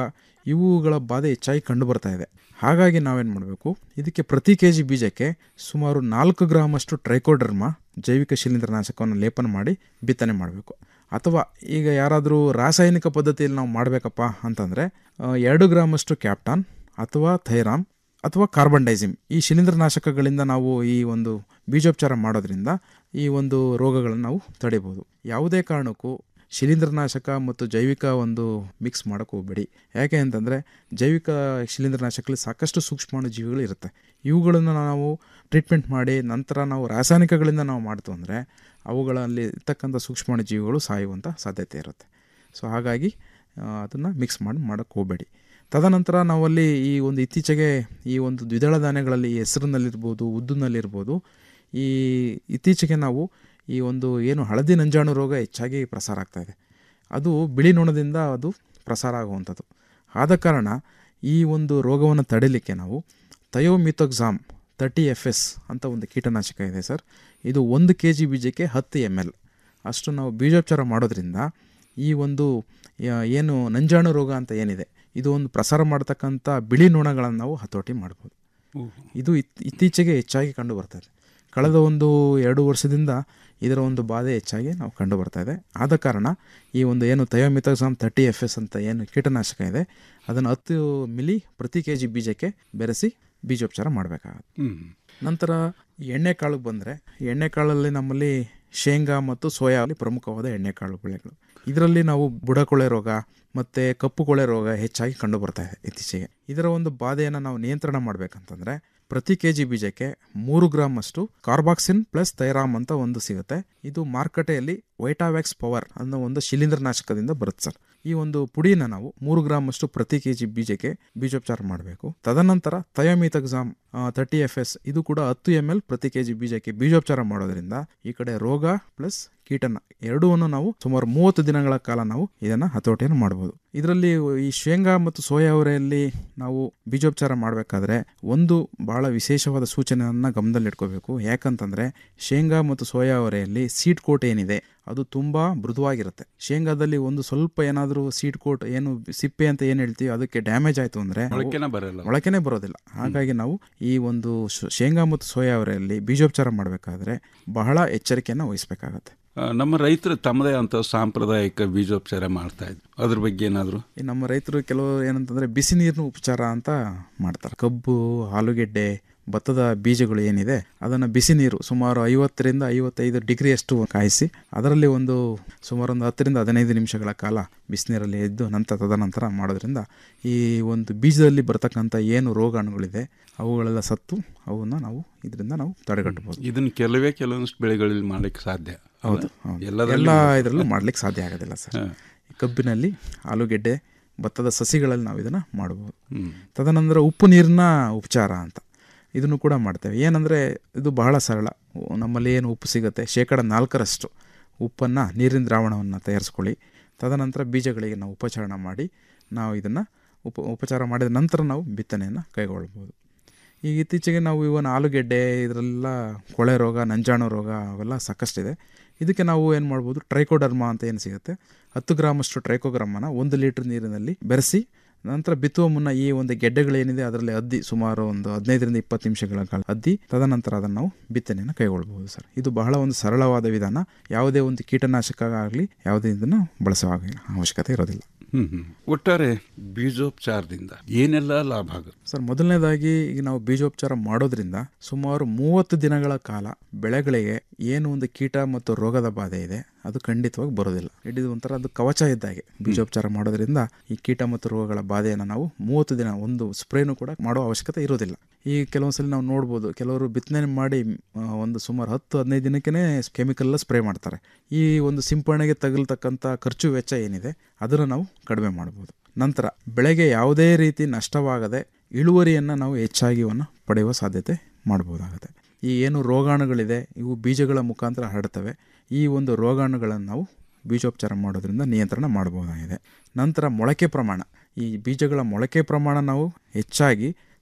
ಇವುಗಳ ಬಾಧೆ ಹೆಚ್ಚಾಗಿ ಕಂಡು ಬರ್ತಾ ಇದೆ ಹಾಗಾಗಿ ನಾವೇನು ಮಾಡಬೇಕು ಇದಕ್ಕೆ ಪ್ರತಿ ಕೆ ಜಿ ಬೀಜಕ್ಕೆ ಸುಮಾರು ನಾಲ್ಕು ಗ್ರಾಮಷ್ಟು ಟ್ರೈಕೋಡರ್ಮಾ ಜೈವಿಕ ಶಿಲೀಂಧ್ರನಾಶಕವನ್ನು ಲೇಪನ ಮಾಡಿ ಬಿತ್ತನೆ ಮಾಡಬೇಕು ಅಥವಾ ಈಗ ಯಾರಾದರೂ ರಾಸಾಯನಿಕ ಪದ್ಧತಿಯಲ್ಲಿ ನಾವು ಮಾಡಬೇಕಪ್ಪ ಅಂತಂದರೆ ಎರಡು ಗ್ರಾಮಷ್ಟು ಕ್ಯಾಪ್ಟಾನ್ ಅಥವಾ ಥೈರಾಮ್ ಅಥವಾ ಕಾರ್ಬನ್ ಡೈಸಿಮ್ ಈ ಶಿಲೀಂಧ್ರನಾಶಕಗಳಿಂದ ನಾವು ಈ ಒಂದು ಬೀಜೋಪಚಾರ ಮಾಡೋದ್ರಿಂದ ಈ ಒಂದು ರೋಗಗಳನ್ನು ನಾವು ತಡಿಬೋದು ಯಾವುದೇ ಕಾರಣಕ್ಕೂ ಶಿಲೀಂಧ್ರನಾಶಕ ಮತ್ತು ಜೈವಿಕ ಒಂದು ಮಿಕ್ಸ್ ಮಾಡೋಕ್ಕೆ ಹೋಗಬೇಡಿ ಯಾಕೆ ಅಂತಂದರೆ ಜೈವಿಕ ಶಿಲೀಂಧ್ರನಾಶಕದಲ್ಲಿ ಸಾಕಷ್ಟು ಸೂಕ್ಷ್ಮಾಣು ಜೀವಿಗಳು ಇರುತ್ತೆ ಇವುಗಳನ್ನು ನಾವು ಟ್ರೀಟ್ಮೆಂಟ್ ಮಾಡಿ ನಂತರ ನಾವು ರಾಸಾಯನಿಕಗಳಿಂದ ನಾವು ಮಾಡ್ತು ಅಂದರೆ ಅವುಗಳಲ್ಲಿ ಇರ್ತಕ್ಕಂಥ ಸೂಕ್ಷ್ಮಾಣು ಜೀವಿಗಳು ಸಾಯುವಂಥ ಸಾಧ್ಯತೆ ಇರುತ್ತೆ ಸೊ ಹಾಗಾಗಿ ಅದನ್ನು ಮಿಕ್ಸ್ ಮಾಡಿ ಮಾಡೋಕ್ಕೆ ಹೋಗಬೇಡಿ ತದನಂತರ ನಾವಲ್ಲಿ ಈ ಒಂದು ಇತ್ತೀಚೆಗೆ ಈ ಒಂದು ದ್ವಿದಳ ಧಾನ್ಯಗಳಲ್ಲಿ ಹೆಸರಿನಲ್ಲಿರ್ಬೋದು ಉದ್ದಿನಲ್ಲಿರ್ಬೋದು ಈ ಇತ್ತೀಚೆಗೆ ನಾವು ಈ ಒಂದು ಏನು ಹಳದಿ ನಂಜಾಣು ರೋಗ ಹೆಚ್ಚಾಗಿ ಪ್ರಸಾರ ಆಗ್ತಾ ಇದೆ ಅದು ಬಿಳಿ ನೊಣದಿಂದ ಅದು ಪ್ರಸಾರ ಆಗುವಂಥದ್ದು ಆದ ಕಾರಣ ಈ ಒಂದು ರೋಗವನ್ನು ತಡಿಲಿಕ್ಕೆ ನಾವು ಥಯೋಮಿಥೋಕ್ಸಾಮ್ ತರ್ಟಿ ಎಫ್ ಎಸ್ ಅಂತ ಒಂದು ಕೀಟನಾಶಕ ಇದೆ ಸರ್ ಇದು ಒಂದು ಕೆ ಜಿ ಬೀಜಕ್ಕೆ ಹತ್ತು ಎಮ್ ಎಲ್ ಅಷ್ಟು ನಾವು ಬೀಜೋಪಚಾರ ಮಾಡೋದ್ರಿಂದ ಈ ಒಂದು ಯಾ- ಏನು ನಂಜಾಣು ರೋಗ ಅಂತ ಏನಿದೆ ಇದು ಒಂದು ಪ್ರಸಾರ ಮಾಡ್ತಕ್ಕಂಥ ಬಿಳಿ ನೊಣಗಳನ್ನು ನಾವು ಹತೋಟಿ ಮಾಡ್ಬೋದು ಇದು ಇತ್ ಇತ್ತೀಚೆಗೆ ಹೆಚ್ಚಾಗಿ ಕಂಡು ಬರ್ತಾ ಇದೆ ಕಳೆದ ಒಂದು ಎರಡು ವರ್ಷದಿಂದ ಇದರ ಒಂದು ಬಾಧೆ ಹೆಚ್ಚಾಗಿ ನಾವು ಕಂಡು ಬರ್ತಾ ಇದೆ ಆದ ಕಾರಣ ಈ ಒಂದು ಏನು ಥಯೋಮಿಥೋಕ್ಸಾಮ್ ತರ್ಟಿ ಎಫ್ ಎಸ್ ಅಂತ ಏನು ಕೀಟನಾಶಕ ಇದೆ ಅದನ್ನು ಹತ್ತು ಮಿಲಿ ಪ್ರತಿ ಕೆ ಜಿ ಬೀಜಕ್ಕೆ ಬೆರೆಸಿ ಬೀಜೋಪಚಾರ ಮಾಡಬೇಕಾಗುತ್ತೆ ಹ್ಮ್. ನಂತರ ಈ ಎಣ್ಣೆಕಾಳಿಗೆ ಬಂದರೆ ಎಣ್ಣೆಕಾಳಲ್ಲಿ ನಮ್ಮಲ್ಲಿ ಶೇಂಗಾ ಮತ್ತು ಸೋಯಾ ಅಲ್ಲಿ ಪ್ರಮುಖವಾದ ಎಣ್ಣೆಕಾಳು ಬೆಳೆಗಳು ಇದರಲ್ಲಿ ನಾವು ಬುಡಕೊಳೆ ರೋಗ ಮತ್ತು ಕಪ್ಪು ಕೊಳೆ ರೋಗ ಹೆಚ್ಚಾಗಿ ಕಂಡು ಬರ್ತಾ ಇದೆ ಇತ್ತೀಚೆಗೆ ಇದರ ಒಂದು ಬಾಧೆಯನ್ನು ನಾವು ನಿಯಂತ್ರಣ ಮಾಡಬೇಕಂತಂದರೆ ಪ್ರತಿ ಕೆ ಜಿ ಬೀಜಕ್ಕೆ ಮೂರು ಗ್ರಾಮ್ ಅಷ್ಟು ಕಾರ್ಬಾಕ್ಸಿನ್ ಪ್ಲಸ್ ಥೈರಾಮ್ ಅಂತ ಒಂದು ಸಿಗುತ್ತೆ ಇದು ಮಾರುಕಟ್ಟೆಯಲ್ಲಿ ವೈಟಾವ್ಯಾಕ್ಸ್ ಪವರ್ ಅನ್ನೋ ಒಂದು ಶಿಲೀಂಧ್ರನಾಶಕದಿಂದ ಬರುತ್ತೆ ಸರ್ ಈ ಒಂದು ಪುಡಿನ ನಾವು ಮೂರು ಗ್ರಾಮ್ ಅಷ್ಟು ಪ್ರತಿ ಕೆ ಜಿ ಬೀಜಕ್ಕೆ ಬೀಜೋಪಚಾರ ಮಾಡಬೇಕು ತದನಂತರ ಥಯೋಮಿಥಕ್ಸಾಮ್ ತರ್ಟಿ ಎಫ್ ಎಸ್ ಇದು ಕೂಡ ಹತ್ತು ಎಮ್ ಎಲ್ ಪ್ರತಿ ಕೆ ಜಿ ಬೀಜಕ್ಕೆ ಬೀಜೋಪಚಾರ ಮಾಡೋದ್ರಿಂದ ಈ ಕಡೆ ರೋಗ ಪ್ಲಸ್ ಕೀಟನ ಎರಡೂವನ್ನು ನಾವು ಸುಮಾರು ಮೂವತ್ತು ದಿನಗಳ ಕಾಲ ನಾವು ಇದನ್ನು ಹತೋಟಿಯನ್ನು ಮಾಡಬಹುದು ಇದರಲ್ಲಿ ಈ ಶೇಂಗಾ ಮತ್ತು ಸೋಯಾ ಅವರೆಯಲ್ಲಿ ನಾವು ಬೀಜೋಪಚಾರ ಮಾಡಬೇಕಾದ್ರೆ ಒಂದು ಬಹಳ ವಿಶೇಷವಾದ ಸೂಚನೆಯನ್ನು ಗಮನದಲ್ಲಿಟ್ಕೋಬೇಕು ಯಾಕಂತಂದರೆ ಶೇಂಗಾ ಮತ್ತು ಸೋಯಾ ಅವರೆಯಲ್ಲಿ ಸೀಡ್ ಕೋಟ್ ಏನಿದೆ ಅದು ತುಂಬ ಮೃದುವಾಗಿರುತ್ತೆ ಶೇಂಗಾದಲ್ಲಿ ಒಂದು ಸ್ವಲ್ಪ ಏನಾದರೂ ಸೀಡ್ ಕೋಟ್ ಏನು ಸಿಪ್ಪೆ ಅಂತ ಏನು ಹೇಳ್ತೀವಿ ಅದಕ್ಕೆ ಡ್ಯಾಮೇಜ್ ಆಯಿತು ಅಂದರೆ ಮೊಳಕೆನೇ ಬರಲ್ಲ. ಮೊಳಕೆನೇ ಬರೋದಿಲ್ಲ ಹಾಗಾಗಿ ನಾವು ಈ ಒಂದು ಶ್- ಶೇಂಗಾ ಮತ್ತು ಸೋಯಾ ಅವರೆಯಲ್ಲಿ ಬೀಜೋಪಚಾರ ಮಾಡಬೇಕಾದ್ರೆ ಬಹಳ ಎಚ್ಚರಿಕೆಯನ್ನು ವಹಿಸಬೇಕಾಗತ್ತೆ ಆ, ನಮ್ಮ ರೈತರು ತಮ್ಮದೇ ಅಂತ ಸಾಂಪ್ರದಾಯಿಕ ಬೀಜೋಪಚಾರ ಮಾಡ್ತಾ ಇದ್ರು ಅದ್ರ ಬಗ್ಗೆ ಏನಾದ್ರು ಈ ನಮ್ಮ ರೈತರು ಕೆಲವು ಏನಂತಂದ್ರೆ ಬಿಸಿ ನೀರಿನ ಉಪಚಾರ ಅಂತ ಮಾಡ್ತಾರೆ ಕಬ್ಬು ಆಲೂಗೆಡ್ಡೆ ಭತ್ತದ ಬೀಜಗಳು ಏನಿದೆ ಅದನ್ನು ಬಿಸಿ ನೀರು ಸುಮಾರು ಐವತ್ತರಿಂದ ಐವತ್ತೈದು ಡಿಗ್ರಿಯಷ್ಟು ಕಾಯಿಸಿ ಅದರಲ್ಲಿ ಒಂದು ಸುಮಾರು ಒಂದು ಹತ್ತರಿಂದ ಹದಿನೈದು ನಿಮಿಷಗಳ ಕಾಲ ಬಿಸಿನೀರಲ್ಲಿ ಎದ್ದು ನಂತರ ತದನಂತರ ಮಾಡೋದ್ರಿಂದ ಈ ಒಂದು ಬೀಜದಲ್ಲಿ ಬರ್ತಕ್ಕಂಥ ಏನು ರೋಗಾಣುಗಳಿದೆ ಅವುಗಳೆಲ್ಲ ಸತ್ತು ಅವನ್ನ ನಾವು ಇದರಿಂದ ನಾವು ತಡೆಗಟ್ಟಬಹುದು ಇದನ್ನ ಕೆಲವೇ ಕೆಲವೊಂದಿಷ್ಟು ಬೆಳೆಗಳಲ್ಲಿ ಮಾಡ್ಲಿಕ್ಕೆ ಸಾಧ್ಯ ಹೌದು ಹೌದು. ಎಲ್ಲದರಲ್ಲೂ ಎಲ್ಲ ಮಾಡ್ಬೋದು. ಇದರಲ್ಲೂ ಮಾಡ್ಲಿಕ್ಕೆ ಸಾಧ್ಯ ಆಗೋದಿಲ್ಲ ಸರ್ ಈ ಕಬ್ಬಿನಲ್ಲಿ ಆಲೂಗೆಡ್ಡೆ ಭತ್ತದ ಸಸಿಗಳಲ್ಲಿ ನಾವು ಇದನ್ನು ಮಾಡ್ಬೋದು ಹ್ಮ್. ತದನಂತರ ಉಪ್ಪು ನೀರಿನ ಉಪಚಾರ ಅಂತ ಇದನ್ನು ಕೂಡ ಮಾಡ್ತೇವೆ ಏನಂದರೆ ಇದು ಬಹಳ ಸರಳ ನಮ್ಮಲ್ಲಿ ಏನು ಉಪ್ಪು ಸಿಗುತ್ತೆ ಶೇಕಡ ನಾಲ್ಕರಷ್ಟು ಉಪ್ಪನ್ನು ನೀರಿನ ದ್ರಾವಣವನ್ನು ತಯಾರಿಸ್ಕೊಳ್ಳಿ ತದನಂತರ ಬೀಜಗಳಿಗೆ ನಾವು ಉಪಚಾರ ಮಾಡಿ ನಾವು ಇದನ್ನು ಉಪ ಉಪಚಾರ ಮಾಡಿದ ನಂತರ ನಾವು ಬಿತ್ತನೆಯನ್ನು ಕೈಗೊಳ್ಬೋದು ಈಗ ಇತ್ತೀಚೆಗೆ ನಾವು ಇವನ್ ಆಲೂಗೆಡ್ಡೆ ಇದರೆಲ್ಲ ಕೊಳೆ ರೋಗ ನಂಜಾಣು ರೋಗ ಅವೆಲ್ಲ ಸಾಕಷ್ಟಿದೆ ಇದಕ್ಕೆ ನಾವು ಏನು ಮಾಡ್ಬೋದು ಟ್ರೈಕೋಡರ್ಮಾ ಅಂತ ಏನು ಸಿಗುತ್ತೆ ಹತ್ತು ಗ್ರಾಮಷ್ಟು ಟ್ರೈಕೋಗ್ರಾಮನ ಒಂದು ಲೀಟ್ರ್ ನೀರಿನಲ್ಲಿ ಬೆರೆಸಿ ನಂತರ ಬಿತ್ತುವ ಮುನ್ನ ಈ ಒಂದು ಗೆಡ್ಡೆಗಳೇನಿದೆ ಅದರಲ್ಲಿ ಅದ್ದಿ ಸುಮಾರು ಒಂದು ಹದಿನೈದರಿಂದ ಇಪ್ಪತ್ತು ನಿಮಿಷಗಳ ಕಾಲ ಅದ್ದಿ ತದನಂತರ ಅದನ್ನು ನಾವು ಬಿತ್ತನೆಯನ್ನು ಕೈಗೊಳ್ಬೋದು ಸರ್ ಇದು ಬಹಳ ಒಂದು ಸರಳವಾದ ವಿಧಾನ ಯಾವುದೇ ಒಂದು ಕೀಟನಾಶಕ ಆಗಲಿ ಯಾವುದೇ ಇದನ್ನು ಬಳಸುವ ಹಾಗೆ ಅವಶ್ಯಕತೆ ಇರೋದಿಲ್ಲ ಹ್ಮ್ ಹ್ಮ್. ಒಟ್ಟಾರೆ ಬೀಜೋಪಚಾರದಿಂದ ಏನೆಲ್ಲ ಲಾಭ ಆಗುತ್ತೆ ಸರ್ ಮೊದಲನೇದಾಗಿ ಈಗ ನಾವು ಬೀಜೋಪಚಾರ ಮಾಡೋದ್ರಿಂದ ಸುಮಾರು ಮೂವತ್ತು ದಿನಗಳ ಕಾಲ ಬೆಳೆಗಳಿಗೆ ಏನು ಒಂದು ಕೀಟ ಮತ್ತು ರೋಗದ ಬಾಧೆ ಇದೆ ಅದು ಖಂಡಿತವಾಗಿ ಬರೋದಿಲ್ಲ ಇದು ಒಂಥರ ಅದು ಕವಚ ಇದ್ದಾಗೆ ಬೀಜೋಪಚಾರ ಮಾಡೋದ್ರಿಂದ ಈ ಕೀಟ ಮತ್ತು ರೋಗಗಳ ಬಾಧೆಯನ್ನು ನಾವು ಮೂವತ್ತು ದಿನ ಒಂದು ಸ್ಪ್ರೇನು ಕೂಡ ಮಾಡೋ ಅವಶ್ಯಕತೆ ಇರೋದಿಲ್ಲ ಈ ಕೆಲವೊಂದ್ಸಲಿ ನಾವು ನೋಡ್ಬೋದು ಕೆಲವರು ಬಿತ್ತನೆ ಮಾಡಿ ಆ, ಒಂದು ಸುಮಾರು ಹತ್ತು ಹದಿನೈದು ದಿನಕ್ಕೆ ಕೆಮಿಕಲ್ ಸ್ಪ್ರೇ ಮಾಡ್ತಾರೆ ಈ ಒಂದು ಸಿಂಪರಣೆಗೆ ತಗಲ್ತಕ್ಕಂಥ ಖರ್ಚು ವೆಚ್ಚ ಏನಿದೆ ಅದನ್ನು ನಾವು ಕಡಿಮೆ ಮಾಡ್ಬೋದು ನಂತರ ಬೆಳೆಗೆ ಯಾವುದೇ ರೀತಿ ನಷ್ಟವಾಗದೆ ಇಳುವರಿಯನ್ನು ನಾವು ಹೆಚ್ಚಾಗಿವನ್ನು ಪಡೆಯುವ ಸಾಧ್ಯತೆ ಮಾಡ್ಬೋದಾಗುತ್ತೆ ಈ ಏನು ರೋಗಾಣುಗಳಿದೆ ಇವು ಬೀಜಗಳ ಮುಖಾಂತರ ಹರಡ್ತವೆ ಈ ಒಂದು ರೋಗಾಣುಗಳನ್ನು ನಾವು ಬೀಜೋಪಚಾರ ಮಾಡೋದ್ರಿಂದ ನಿಯಂತ್ರಣ ಮಾಡಬಹುದಾಗಿದೆ ನಂತರ ಮೊಳಕೆ ಪ್ರಮಾಣ ಈ ಬೀಜಗಳ ಮೊಳಕೆ ಪ್ರಮಾಣ ನಾವು ಹೆಚ್ಚಾಗಿ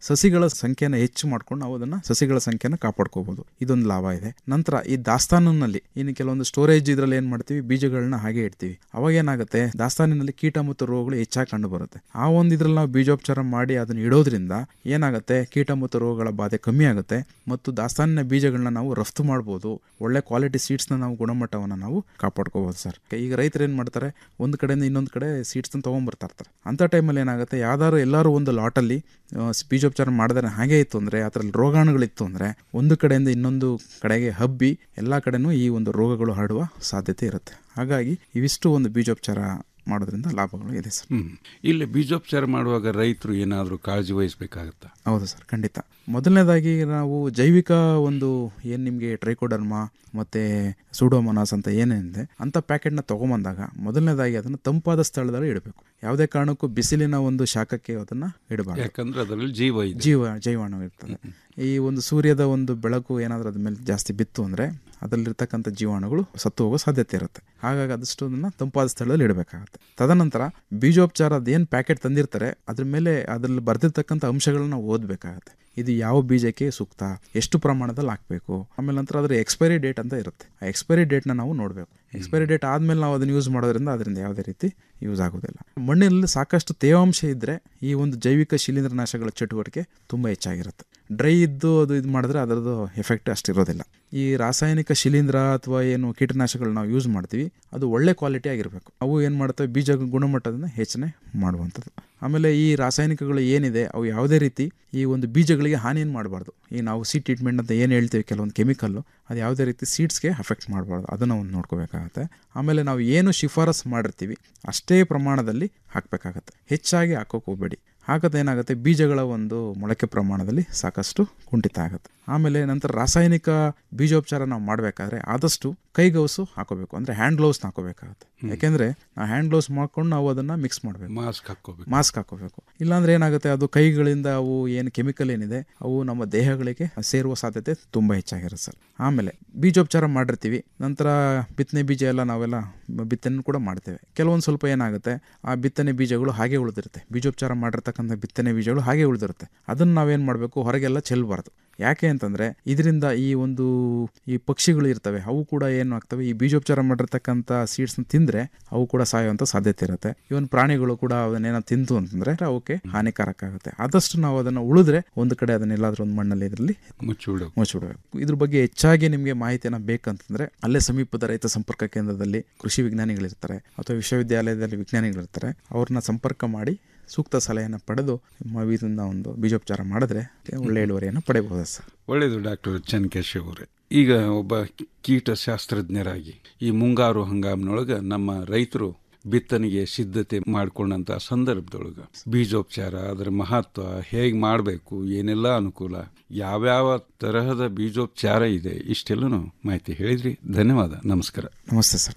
ಸಸಿಗಳ ಸಂಖ್ಯೆನ ಹೆಚ್ಚು ಮಾಡ್ಕೊಂಡು ನಾವು ಅದನ್ನ ಸಸಿಗಳ ಸಂಖ್ಯೆನ ಕಾಪಾಡ್ಕೋಬಹುದು ಇದೊಂದು ಲಾಭ ಇದೆ ನಂತರ ಈ ದಾಸ್ತಾನಿನಲ್ಲಿ ಇನ್ನು ಕೆಲವೊಂದು ಸ್ಟೋರೇಜ್ ಇದ್ರಲ್ಲಿ ಏನ್ ಮಾಡ್ತೀವಿ ಬೀಜಗಳನ್ನ ಹಾಗೆ ಇಡ್ತೀವಿ ಅವಾಗ ಏನಾಗುತ್ತೆ ದಾಸ್ತಾನಿನಲ್ಲಿ ಕೀಟ ಮತ್ತು ರೋಗಗಳು ಹೆಚ್ಚಾಗಿ ಕಂಡು ಬರುತ್ತೆ ಆ ಒಂದು ಇದ್ರಲ್ಲಿ ನಾವು ಬೀಜೋಪಚಾರ ಮಾಡಿ ಅದನ್ನ ಇಡೋದ್ರಿಂದ ಏನಾಗುತ್ತೆ ಕೀಟ ಮತ್ತು ರೋಗಗಳ ಬಾಧೆ ಕಮ್ಮಿ ಆಗುತ್ತೆ ಮತ್ತು ದಾಸ್ತಾನಿನ ಬೀಜಗಳನ್ನ ನಾವು ರಫ್ತು ಮಾಡ್ಬೋದು ಒಳ್ಳೆ ಕ್ವಾಲಿಟಿ ಸೀಡ್ಸ್ನ ನಾವು ಗುಣಮಟ್ಟವನ್ನು ನಾವು ಕಾಪಾಡ್ಕೋಬಹುದು ಸರ್ ಈಗ ರೈತರು ಏನು ಮಾಡ್ತಾರೆ ಒಂದು ಕಡೆಯಿಂದ ಇನ್ನೊಂದು ಕಡೆ ಸೀಡ್ಸ್ನ ತೊಗೊಂಬರ್ತಾ ಇರ್ತಾರೆ ಅಂಥ ಟೈಮಲ್ಲಿ ಏನಾಗುತ್ತೆ ಯಾವ್ದಾದ್ರು ಎಲ್ಲರೂ ಒಂದು ಲಾಟಲ್ಲಿ ಆ, ಬೀಜೋಪಚಾರ ಮಾಡಿದ್ರೆ ಹಾಗೆ ಇತ್ತು ಅಂದರೆ ಅದರಲ್ಲಿ ರೋಗಾಣುಗಳಿತ್ತು ಅಂದರೆ ಒಂದು ಕಡೆಯಿಂದ ಇನ್ನೊಂದು ಕಡೆಗೆ ಹಬ್ಬಿ ಎಲ್ಲ ಕಡೆನೂ ಈ ಒಂದು ರೋಗಗಳು ಹರಡುವ ಸಾಧ್ಯತೆ ಇರುತ್ತೆ ಹಾಗಾಗಿ ಇವಿಷ್ಟು ಒಂದು ಬೀಜೋಪಚಾರ ಮಾಡೋದ್ರಿಂದ ಲಾಭಗಳು ಇದೆ ಸರ್ ಹ್ಮ್ ಇಲ್ಲಿ ಬೀಜೋಪಚಾರ ಮಾಡುವಾಗ ರೈತರು ಏನಾದರೂ ಕಾಳಜಿ ವಹಿಸಬೇಕಾಗತ್ತಾ ಹೌದು ಸರ್ ಖಂಡಿತ ಮೊದಲನೇದಾಗಿ ನಾವು ಜೈವಿಕ ಒಂದು ಏನು ನಿಮಗೆ ಟ್ರೈಕೋಡರ್ಮಾ ಮತ್ತು ಸೂಡೋಮೊನಾಸ್ ಅಂತ ಏನೇನಿದೆ ಅಂಥ ಪ್ಯಾಕೆಟ್ನ ತೊಗೊಂಬಂದಾಗ ಮೊದಲನೇದಾಗಿ ಅದನ್ನು ತಂಪಾದ ಸ್ಥಳದಲ್ಲಿ ಇಡಬೇಕು ಯಾವುದೇ ಕಾರಣಕ್ಕೂ ಬಿಸಿಲಿನ ಒಂದು ಶಾಖಕ್ಕೆ ಅದನ್ನು ಇಡಬಾರ್ದು ಯಾಕಂದ್ರೆ ಅದರಲ್ಲಿ ಜೀವ ಇದೆ ಜೀವ ಜೈವಾಣು ಇರ್ತದೆ ಈ ಒಂದು ಸೂರ್ಯದ ಒಂದು ಬೆಳಕು ಏನಾದರೂ ಅದ್ರ ಮೇಲೆ ಜಾಸ್ತಿ ಬಿತ್ತು ಅಂದರೆ ಅದರಲ್ಲಿರ್ತಕ್ಕಂಥ ಜೀವಾಣುಗಳು ಸತ್ತು ಹೋಗೋ ಸಾಧ್ಯತೆ ಇರುತ್ತೆ ಹಾಗಾಗಿ ಅದಷ್ಟು ಅದನ್ನ ತಂಪಾದ ಸ್ಥಳದಲ್ಲಿ ಇಡಬೇಕಾಗುತ್ತೆ ತದನಂತರ ಬೀಜೋಪಚಾರ ಅದೇನು ಪ್ಯಾಕೆಟ್ ತಂದಿರ್ತಾರೆ ಅದ್ರ ಮೇಲೆ ಅದರಲ್ಲಿ ಬರೆದಿರ್ತಕ್ಕಂಥ ಅಂಶಗಳನ್ನ ನಾವು ಓದಬೇಕಾಗತ್ತೆ ಇದು ಯಾವ ಬೀಜಕ್ಕೆ ಸೂಕ್ತ ಎಷ್ಟು ಪ್ರಮಾಣದಲ್ಲಿ ಹಾಕಬೇಕು ಆಮೇಲೆ ನಂತರ ಅದರ ಎಕ್ಸ್ಪೈರಿ ಡೇಟ್ ಅಂತ ಇರುತ್ತೆ ಆ ಎಕ್ಸ್ಪೈರಿ ಡೇಟ್ನ ನಾವು ನೋಡಬೇಕು ಎಕ್ಸ್ಪೈರಿ ಡೇಟ್ ಆದಮೇಲೆ ನಾವು ಅದನ್ನು ಯೂಸ್ ಮಾಡೋದ್ರಿಂದ ಅದರಿಂದ ಯಾವುದೇ ರೀತಿ ಯೂಸ್ ಆಗೋದಿಲ್ಲ ಮಣ್ಣಿನಲ್ಲಿ ಸಾಕಷ್ಟು ತೇವಾಂಶ ಇದ್ದರೆ ಈ ಒಂದು ಜೈವಿಕ ಶಿಲೀಂಧ್ರನಾಶಗಳ ಚಟುವಟಿಕೆ ತುಂಬ ಹೆಚ್ಚಾಗಿರುತ್ತೆ ಡ್ರೈ ಇದ್ದು ಅದು ಇದು ಮಾಡಿದ್ರೆ ಅದರದ್ದು ಎಫೆಕ್ಟ್ ಅಷ್ಟಿರೋದಿಲ್ಲ ಈ ರಾಸಾಯನಿಕ ಶಿಲೀಂಧ್ರ ಅಥವಾ ಏನು ಕೀಟನಾಶಕಗಳು ನಾವು ಯೂಸ್ ಮಾಡ್ತೀವಿ ಅದು ಒಳ್ಳೆ ಕ್ವಾಲಿಟಿ ಆಗಿರಬೇಕು ಅವು ಏನು ಮಾಡ್ತವೆ ಬೀಜ ಗುಣಮಟ್ಟದಿಂದ ಹೆಚ್ಚನೆ ಮಾಡುವಂಥದ್ದು ಆಮೇಲೆ ಈ ರಾಸಾಯನಿಕಗಳು ಏನಿದೆ ಅವು ಯಾವುದೇ ರೀತಿ ಈ ಒಂದು ಬೀಜಗಳಿಗೆ ಹಾನಿಯನ್ನು ಮಾಡಬಾರ್ದು ಈ ನಾವು ಸೀಡ್ ಟ್ರೀಟ್ಮೆಂಟ್ ಅಂತ ಏನು ಹೇಳ್ತೀವಿ ಕೆಲವೊಂದು ಕೆಮಿಕಲ್ಲು ಅದು ಯಾವುದೇ ರೀತಿ ಸೀಡ್ಸ್ಗೆ ಅಫೆಕ್ಟ್ ಮಾಡಬಾರ್ದು ಅದನ್ನು ಒಂದು ನೋಡ್ಕೋಬೇಕಾಗತ್ತೆ ಆಮೇಲೆ ನಾವು ಏನು ಶಿಫಾರಸ್ ಮಾಡಿರ್ತೀವಿ ಅಷ್ಟೇ ಪ್ರಮಾಣದಲ್ಲಿ ಹಾಕಬೇಕಾಗತ್ತೆ ಹೆಚ್ಚಾಗಿ ಹಾಕೋಕೆ ಹೋಗಬೇಡಿ ಹಾಕೋದು ಏನಾಗುತ್ತೆ ಬೀಜಗಳ ಒಂದು ಮೊಳಕೆ ಪ್ರಮಾಣದಲ್ಲಿ ಸಾಕಷ್ಟು ಕುಂಠಿತ ಆಗುತ್ತೆ ಆಮೇಲೆ ನಂತರ ರಾಸಾಯನಿಕ ಬೀಜೋಪಚಾರ ನಾವು ಮಾಡಬೇಕಾದ್ರೆ ಆದಷ್ಟು ಕೈಗೌಸು ಹಾಕೋಬೇಕು ಅಂದರೆ ಹ್ಯಾಂಡ್ ಗ್ಲೌಸ್ನ ಹಾಕೋಬೇಕಾಗುತ್ತೆ ಯಾಕೆಂದರೆ ನಾವು ಹ್ಯಾಂಡ್ ಗ್ಲೌಸ್ ಮಾಡ್ಕೊಂಡು ನಾವು ಅದನ್ನು ಮಿಕ್ಸ್ ಮಾಡಬೇಕು ಮಾಸ್ಕ್ ಹಾಕೋಬೇಕು ಮಾಸ್ಕ್ ಹಾಕೋಬೇಕು ಇಲ್ಲಾಂದ್ರೆ ಏನಾಗುತ್ತೆ ಅದು ಕೈಗಳಿಂದ ಅವು ಏನು ಕೆಮಿಕಲ್ ಏನಿದೆ ಅವು ನಮ್ಮ ದೇಹಗಳಿಗೆ ಸೇರುವ ಸಾಧ್ಯತೆ ತುಂಬ ಹೆಚ್ಚಾಗಿರುತ್ತೆ ಸರ್ ಆಮೇಲೆ ಬೀಜೋಪಚಾರ ಮಾಡಿರ್ತೀವಿ ನಂತರ ಬಿತ್ತನೆ ಬೀಜ ಎಲ್ಲ ನಾವೆಲ್ಲ ಬಿತ್ತನೆ ಕೂಡ ಮಾಡ್ತೇವೆ ಕೆಲವೊಂದು ಸ್ವಲ್ಪ ಏನಾಗುತ್ತೆ ಆ ಬಿತ್ತನೆ ಬೀಜಗಳು ಹಾಗೆ ಉಳಿದಿರುತ್ತೆ ಬೀಜೋಪಚಾರ ಮಾಡಿರ್ತಕ್ಕಂಥ ಬಿತ್ತನೆ ಬೀಜಗಳು ಹಾಗೆ ಉಳಿದಿರುತ್ತೆ ಅದನ್ನು ನಾವೇನು ಮಾಡಬೇಕು ಹೊರಗೆಲ್ಲ ಚೆಲ್ಲಬಾರ್ದು ಯಾಕೆ ಅಂತಂದರೆ ಇದರಿಂದ ಈ ಒಂದು ಈ ಪಕ್ಷಿಗಳು ಇರ್ತವೆ ಅವು ಕೂಡ ಏನು ಆಗ್ತವೆ ಈ ಬೀಜೋಪಚಾರ ಮಾಡಿರ್ತಕ್ಕಂಥ ಸೀಡ್ಸ್ನ ತಿಂದರೆ ಅವು ಕೂಡ ಸಾಯುವಂಥ ಸಾಧ್ಯತೆ ಇರುತ್ತೆ ಇವನ್ ಪ್ರಾಣಿಗಳು ಕೂಡ ಅದನ್ನೇನೋ ತಿಂತು ಅಂತಂದ್ರೆ ಅವಕ್ಕೆ ಹಾನಿಕಾರಕ ಆಗುತ್ತೆ ಆದಷ್ಟು ನಾವು ಅದನ್ನು ಉಳಿದ್ರೆ ಒಂದು ಕಡೆ ಅದನ್ನೆಲ್ಲಾದ್ರೂ ಒಂದು ಮಣ್ಣಲ್ಲಿ ಇದರಲ್ಲಿ ಮುಚ್ಚಿಬಿಡು ಮುಚ್ಚಿಬಿಡಬೇಕು ಇದ್ರ ಬಗ್ಗೆ ಹೆಚ್ಚಾಗಿ ನಿಮಗೆ ಮಾಹಿತಿನ ಬೇಕಂತಂದ್ರೆ ಅಲ್ಲೇ ಸಮೀಪದ ರೈತ ಸಂಪರ್ಕ ಕೇಂದ್ರದಲ್ಲಿ ಕೃಷಿ ವಿಜ್ಞಾನಿಗಳಿರ್ತಾರೆ ಅಥವಾ ವಿಶ್ವವಿದ್ಯಾಲಯದಲ್ಲಿ ವಿಜ್ಞಾನಿಗಳಿರ್ತಾರೆ ಅವ್ರನ್ನ ಸಂಪರ್ಕ ಮಾಡಿ ಸೂಕ್ತ ಸಲಹೆಯನ್ನು ಪಡೆದು ಮ- ಇದನ್ನ ಒಂದು ಬೀಜೋಪಚಾರ ಮಾಡಿದ್ರೆ ಒಳ್ಳೆ ಇಳುವರಿಯನ್ನು ಪಡೆಯಬಹುದು ಸರ್ ಒಳ್ಳೆಯದು ಡಾಕ್ಟರ್ ಚನ್ಕೇಶವ್ ಅವರೇ ಈಗ ಒಬ್ಬ ಕೀಟಶಾಸ್ತ್ರಜ್ಞರಾಗಿ ಈ ಮುಂಗಾರು ಹಂಗಾಮಿನೊಳಗೆ ನಮ್ಮ ರೈತರು ಬಿತ್ತನೆಗೆ ಸಿದ್ಧತೆ ಮಾಡಿಕೊಂಡಂಥ ಸಂದರ್ಭದೊಳಗೆ ಬೀಜೋಪಚಾರ ಅದರ ಮಹತ್ವ ಹೇಗೆ ಮಾಡಬೇಕು ಏನೆಲ್ಲ ಅನುಕೂಲ ಯಾವ್ಯಾವ ತರಹದ ಬೀಜೋಪಚಾರ ಇದೆ ಇಷ್ಟೆಲ್ಲನೂ ಮಾಹಿತಿ ಹೇಳಿದ್ರಿ ಧನ್ಯವಾದ ನಮಸ್ಕಾರ ನಮಸ್ತೆ ಸರ್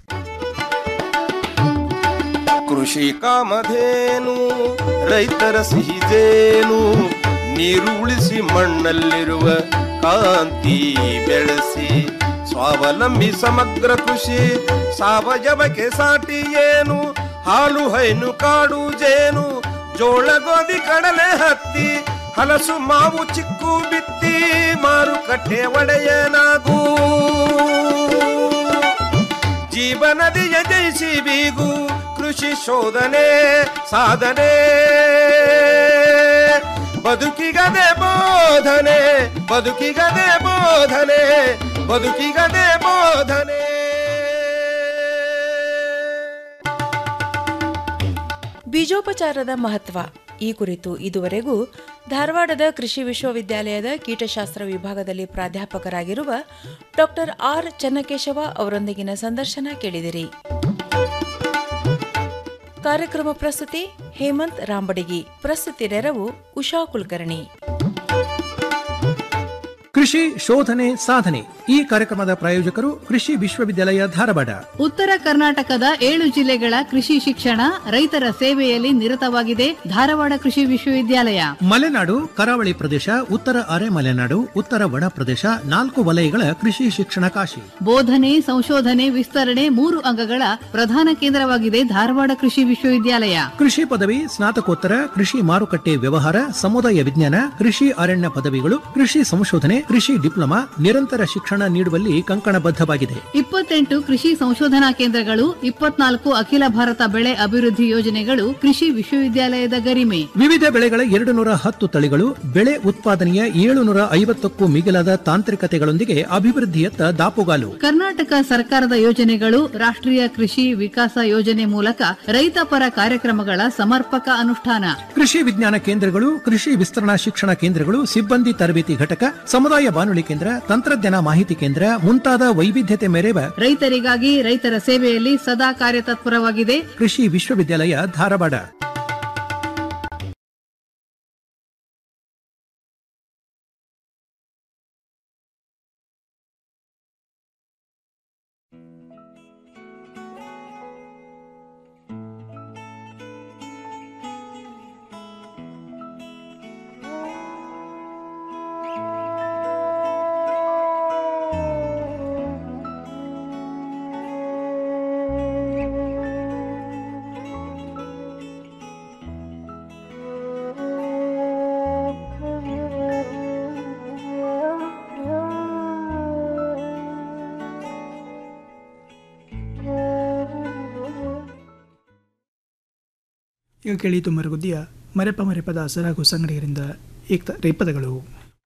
ಕೃಷಿ ಕಾಮಧೇನು ರೈತರ ಸಿಹಿದೇನು ನೀರು ಉಳಿಸಿ ಮಣ್ಣಲ್ಲಿರುವ ಕಾಂತಿ ಬೆಳೆಸಿ ಸ್ವಾವಲಂಬಿ ಸಮಗ್ರ ಕೃಷಿ ಸಾವಯವಕ್ಕೆ ಸಾಟಿ ಏನು ಹಾಲು ಹೈನು ಕಾಡು ಜೇನು ಜೋಳ ಗೋಧಿ ಕಡಲೆ ಹತ್ತಿ ಹಲಸು ಮಾವು ಚಿಕ್ಕು ಬಿತ್ತಿ ಮಾರುಕಟ್ಟೆ ಒಡೆಯನಾಗೂ ಜೀವನದಿಯ ಜಯಿಸಿ ಬೀಗು ಕೃಷಿ ಶೋಧನೆ ಸಾಧನೆ ಬದುಕಿಗದೆ ಬೋಧನೆ ಬದುಕಿಗದೆ ಬೋಧನೆ ಬದುಕಿಗದೆ ಬೋಧನೆ ಬೀಜೋಪಚಾರದ ಮಹತ್ವ ಈ ಕುರಿತು ಇದುವರೆಗೂ ಧಾರವಾಡದ ಕೃಷಿ ವಿಶ್ವವಿದ್ಯಾಲಯದ ಕೀಟಶಾಸ್ತ್ರ ವಿಭಾಗದಲ್ಲಿ ಪ್ರಾಧ್ಯಾಪಕರಾಗಿರುವ ಡಾಕ್ಟರ್ ಆರ್ ಚನ್ನಕೇಶವ ಅವರೊಂದಿಗಿನ ಸಂದರ್ಶನ ಕೇಳಿದಿರಿ ಕಾರ್ಯಕ್ರಮ ಪ್ರಸ್ತುತಿ ಹೇಮಂತ್ ರಾಂಬಡಿಗಿ ಪ್ರಸ್ತುತಿ ನೆರವು ಉಷಾ ಕುಲಕರ್ಣಿ ಕೃಷಿ ಶೋಧನೆ ಸಾಧನೆ ಈ ಕಾರ್ಯಕ್ರಮದ ಪ್ರಾಯೋಜಕರು ಕೃಷಿ ವಿಶ್ವವಿದ್ಯಾಲಯ ಧಾರವಾಡ ಉತ್ತರ ಕರ್ನಾಟಕದ ಏಳು ಜಿಲ್ಲೆಗಳ ಕೃಷಿ ಶಿಕ್ಷಣ ರೈತರ ಸೇವೆಯಲ್ಲಿ ನಿರತವಾಗಿದೆ ಧಾರವಾಡ ಕೃಷಿ ವಿಶ್ವವಿದ್ಯಾಲಯ ಮಲೆನಾಡು ಕರಾವಳಿ ಪ್ರದೇಶ ಉತ್ತರ ಅರೆ ಮಲೆನಾಡು ಉತ್ತರ ಒಣ ಪ್ರದೇಶ ನಾಲ್ಕು ವಲಯಗಳ ಕೃಷಿ ಶಿಕ್ಷಣ ಕಾಶಿ ಬೋಧನೆ ಸಂಶೋಧನೆ ವಿಸ್ತರಣೆ ಮೂರು ಅಂಗಗಳ ಪ್ರಧಾನ ಕೇಂದ್ರವಾಗಿದೆ ಧಾರವಾಡ ಕೃಷಿ ವಿಶ್ವವಿದ್ಯಾಲಯ ಕೃಷಿ ಪದವಿ ಸ್ನಾತಕೋತ್ತರ ಕೃಷಿ ಮಾರುಕಟ್ಟೆ ವ್ಯವಹಾರ ಸಮುದಾಯ ವಿಜ್ಞಾನ ಕೃಷಿ ಅರಣ್ಯ ಪದವಿಗಳು ಕೃಷಿ ಸಂಶೋಧನೆ ಕೃಷಿ ಡಿಪ್ಲೊಮಾ ನಿರಂತರ ಶಿಕ್ಷಣ ನೀಡುವಲ್ಲಿ ಕಂಕಣಬದ್ಧವಾಗಿದೆ ಇಪ್ಪತ್ತೆಂಟು ಕೃಷಿ ಸಂಶೋಧನಾ ಕೇಂದ್ರಗಳು ಇಪ್ಪತ್ನಾಲ್ಕು ಅಖಿಲ ಭಾರತ ಬೆಳೆ ಅಭಿವೃದ್ಧಿ ಯೋಜನೆಗಳು ಕೃಷಿ ವಿಶ್ವವಿದ್ಯಾಲಯದ ಗರಿಮೆ ವಿವಿಧ ಬೆಳೆಗಳ ಎರಡು ನೂರ ಹತ್ತು ತಳಿಗಳು ಬೆಳೆ ಉತ್ಪಾದನೆಯ ಏಳುನೂರ ಐವತ್ತಕ್ಕೂ ಮಿಗಿಲಾದ ತಾಂತ್ರಿಕತೆಗಳೊಂದಿಗೆ ಅಭಿವೃದ್ಧಿಯತ್ತ ದಾಪುಗಾಲು ಕರ್ನಾಟಕ ಸರ್ಕಾರದ ಯೋಜನೆಗಳು ರಾಷ್ಟ್ರೀಯ ಕೃಷಿ ವಿಕಾಸ ಯೋಜನೆ ಮೂಲಕ ರೈತ ಪರ ಕಾರ್ಯಕ್ರಮಗಳ ಸಮರ್ಪಕ ಅನುಷ್ಠಾನ ಕೃಷಿ ವಿಜ್ಞಾನ ಕೇಂದ್ರಗಳು ಕೃಷಿ ವಿಸ್ತರಣಾ ಶಿಕ್ಷಣ ಕೇಂದ್ರಗಳು ಸಿಬ್ಬಂದಿ ತರಬೇತಿ ಘಟಕ ಸಮುದಾಯ ಬಾನುಲಿ ಕೇಂದ್ರ ತಂತ್ರಜ್ಞಾನ ಮಾಹಿತಿ ಕೇಂದ್ರ ಮುಂತಾದ ವೈವಿಧ್ಯತೆ ಮೆರೆವ ರೈತರಿಗಾಗಿ ರೈತರ ಸೇವೆಯಲ್ಲಿ ಸದಾ ಕಾರ್ಯತತ್ಪರವಾಗಿದೆ ಕೃಷಿ ವಿಶ್ವವಿದ್ಯಾಲಯ ಧಾರವಾಡ ಈಗ ಕೇಳಿ ತುಮರಗುದ್ದಿಯ ಮರೆಪ ಮರೆಪದ ಸರಾಗು ಸಂಗಡಿಗರಿಂದ ಏಕ ರೇಪದಗಳು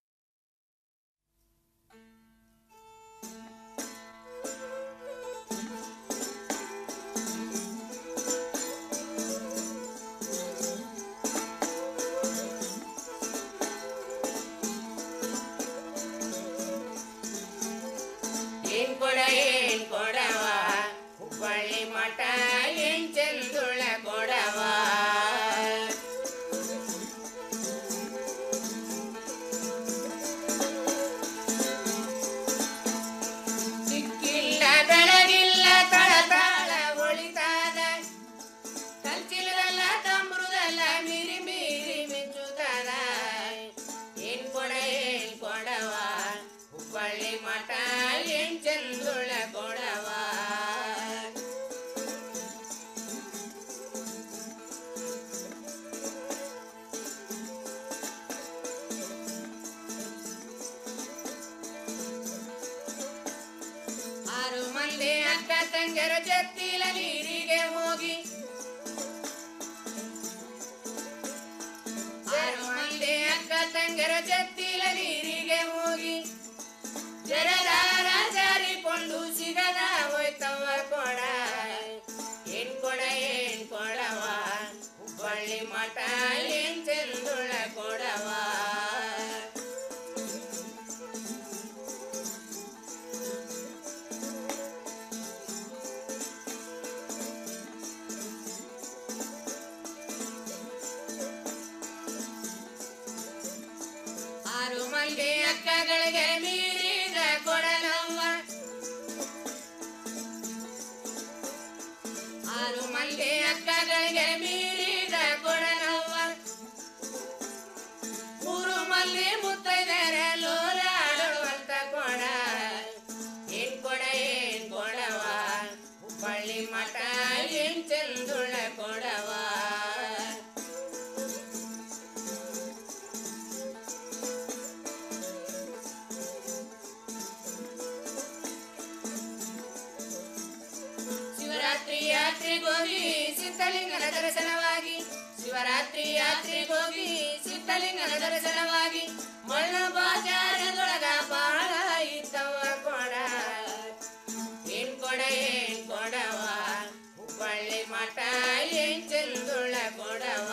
ಏನ್ ಕೊಡ ಏನ್ ಕೊಡವ ಹುಬ್ಬಳ್ಳಿ ಮಠ ಏನ್ ಚಂದುಳ ಕೊಡವ ಸಿಕ್ಕಿಲ್ಲ ಬೆಳಗಿಲ್ಲ ತಳತಾಳ ಒಳಿತಾದ ಕಲ್ಚಿಲದಲ್ಲ ತಂಬ್ರುದಲ್ಲ ಮೀರಿ ಮೀರಿ ಮಿಂಚುತ್ತಾನ ಏನ್ ಕೊಡ ಏನ್ ಕೊಡವ ಹುಬ್ಬಳ್ಳಿ ಮಠ ಏನ್ ಚಂದುಳ ಕೊಡವ ಆರು ಮಂದಿ ಅಕ್ಕ ತಂಗರ ಜತ್ತಿಲ ನೀರಿಗೆ ಹೋಗಿ ಆರು ಮಂದಿ ಅಕ್ಕ ತಂಗರ ಜತ್ತಿಲ ನೀರಿಗೆ ಹೋಗಿ ಜರದಾರ ಜಾರಿಕೊಂಡು ಸಿಗದ ಹೋಯ್ತವ ಕೊಡ ಏನ್ ಕೊಡ ಏನ್ ಕೊಡವ ಹುಬ್ಬಳ್ಳಿ ಮಠ ಏನ್ ಚಂದುಳ ಕೊಡವ ಆರು ಮಂದಿ ಅಕ್ಕಗಳಿಗೆ ಮೀರಿದ ಕೊಡಲವ್ವ ಆರು ಮಂದಿ ಅಕ್ಕಗಳಿಗೆ ಮೀರಿದ ಕೊಡಲವ್ವ ಮೂರು ಮಲ್ಲಿ ಮುತ್ತೈದರೆ ಲೋಲಾಡುವಂತ ಕೊಡ ಏನ್ ಕೊಡ ಏನ್ ಕೊಡವ ಹುಬ್ಬಳ್ಳಿ ಮಠ ಏನ್ ಚಂದುಳ ಕೊಡವ ಶಿವರಾತ್ರಿ ಯಾತ್ರೆಗೋಗಿ ಸಿದ್ಧಲಿಂಗನ ದರ್ಶನವಾಗಿ ಶಿವರಾತ್ರಿ ಯಾತ್ರೆಗೋಗಿ ಸಿದ್ಧಲಿಂಗನ ದರ್ಶನವಾಗಿ ಮಳ್ಳ ಬಾಜಾರದೊಳಗ ಬಾಳ ಇದ್ದವ ಕೊಡ ಏನ್ ಕೊಡ ಏನ್ ಕೊಡವ ಹುಬ್ಬಳ್ಳಿ ಮಠ ಏನ್ ಚಂದುಳ ಕೊಡವ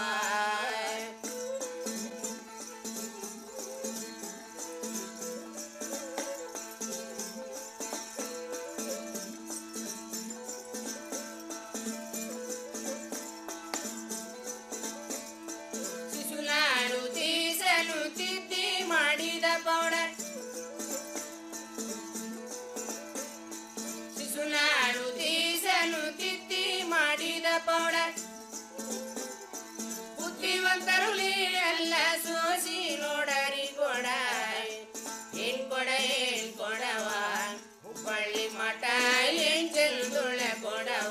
ಶಿಶುಲಾಡು ತೀಸಲು ತಿದ್ದಿ ಮಾಡಿದ ಪೌಡರ್ ಎಲ್ಲ ಸೋಸಿ ನೋಡರಿ ಕೊಡ ಏನ್ ಕೊಡ ಏನ್ ಕೊಡವ ಹುಬ್ಬಳ್ಳಿ ಮಠ ಏನ್ ಚೆಲ್ದುಳ ಕೊಡವ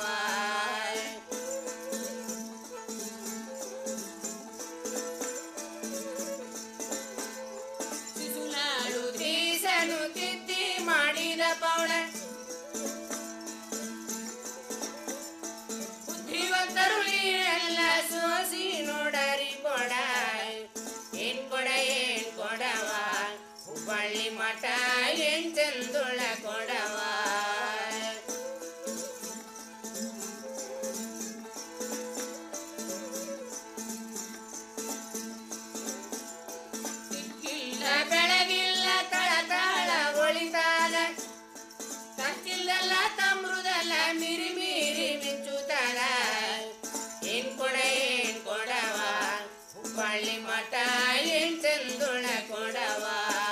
ಶಿಶುನಾಳು ತೀಸನು ತಿತ್ತಿ ಮಾಡಿದ ಪೌಡ ಬುದ್ಧಿವಂತರು ಎಲ್ಲ ಸೋಸಿ ನೋಡರಿ ಕೊಡ ಏನ್ ಕೊಡ ಏನ್ ಕೊಡವ ಹುಬ್ಬಳ್ಳಿ ಮಠ ಏನ್ ಚಂದುಳ ಕೊಡವ ದಿಕ್ಕಿಲ್ಲ ಬೆಳಗಿಲ್ಲ ತಳತಾಳ ಒಳಿತಾದ ತಕ್ಕಿಲ್ಲಲ್ಲ ತಮ್ರುದಲ್ಲ ಮಿರಿ ಮೀರಿ ಮಿಂಚುತ್ತಾಳ ಏನ್ ಕೊಡ ಏನ್ ಕೊಡವ ಹುಬ್ಬಳ್ಳಿ ಮಠ ಏನ್ ಚಂದುಳ ಕೊಡವ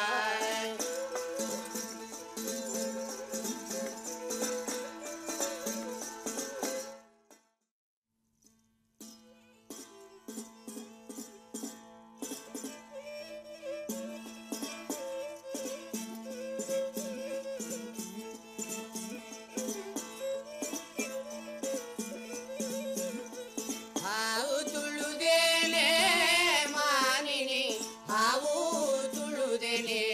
ಹಾವು ತುಳುದೇನೆ ಮಾನಿನಿ ಹಾವು ತುಳುದೇನೆ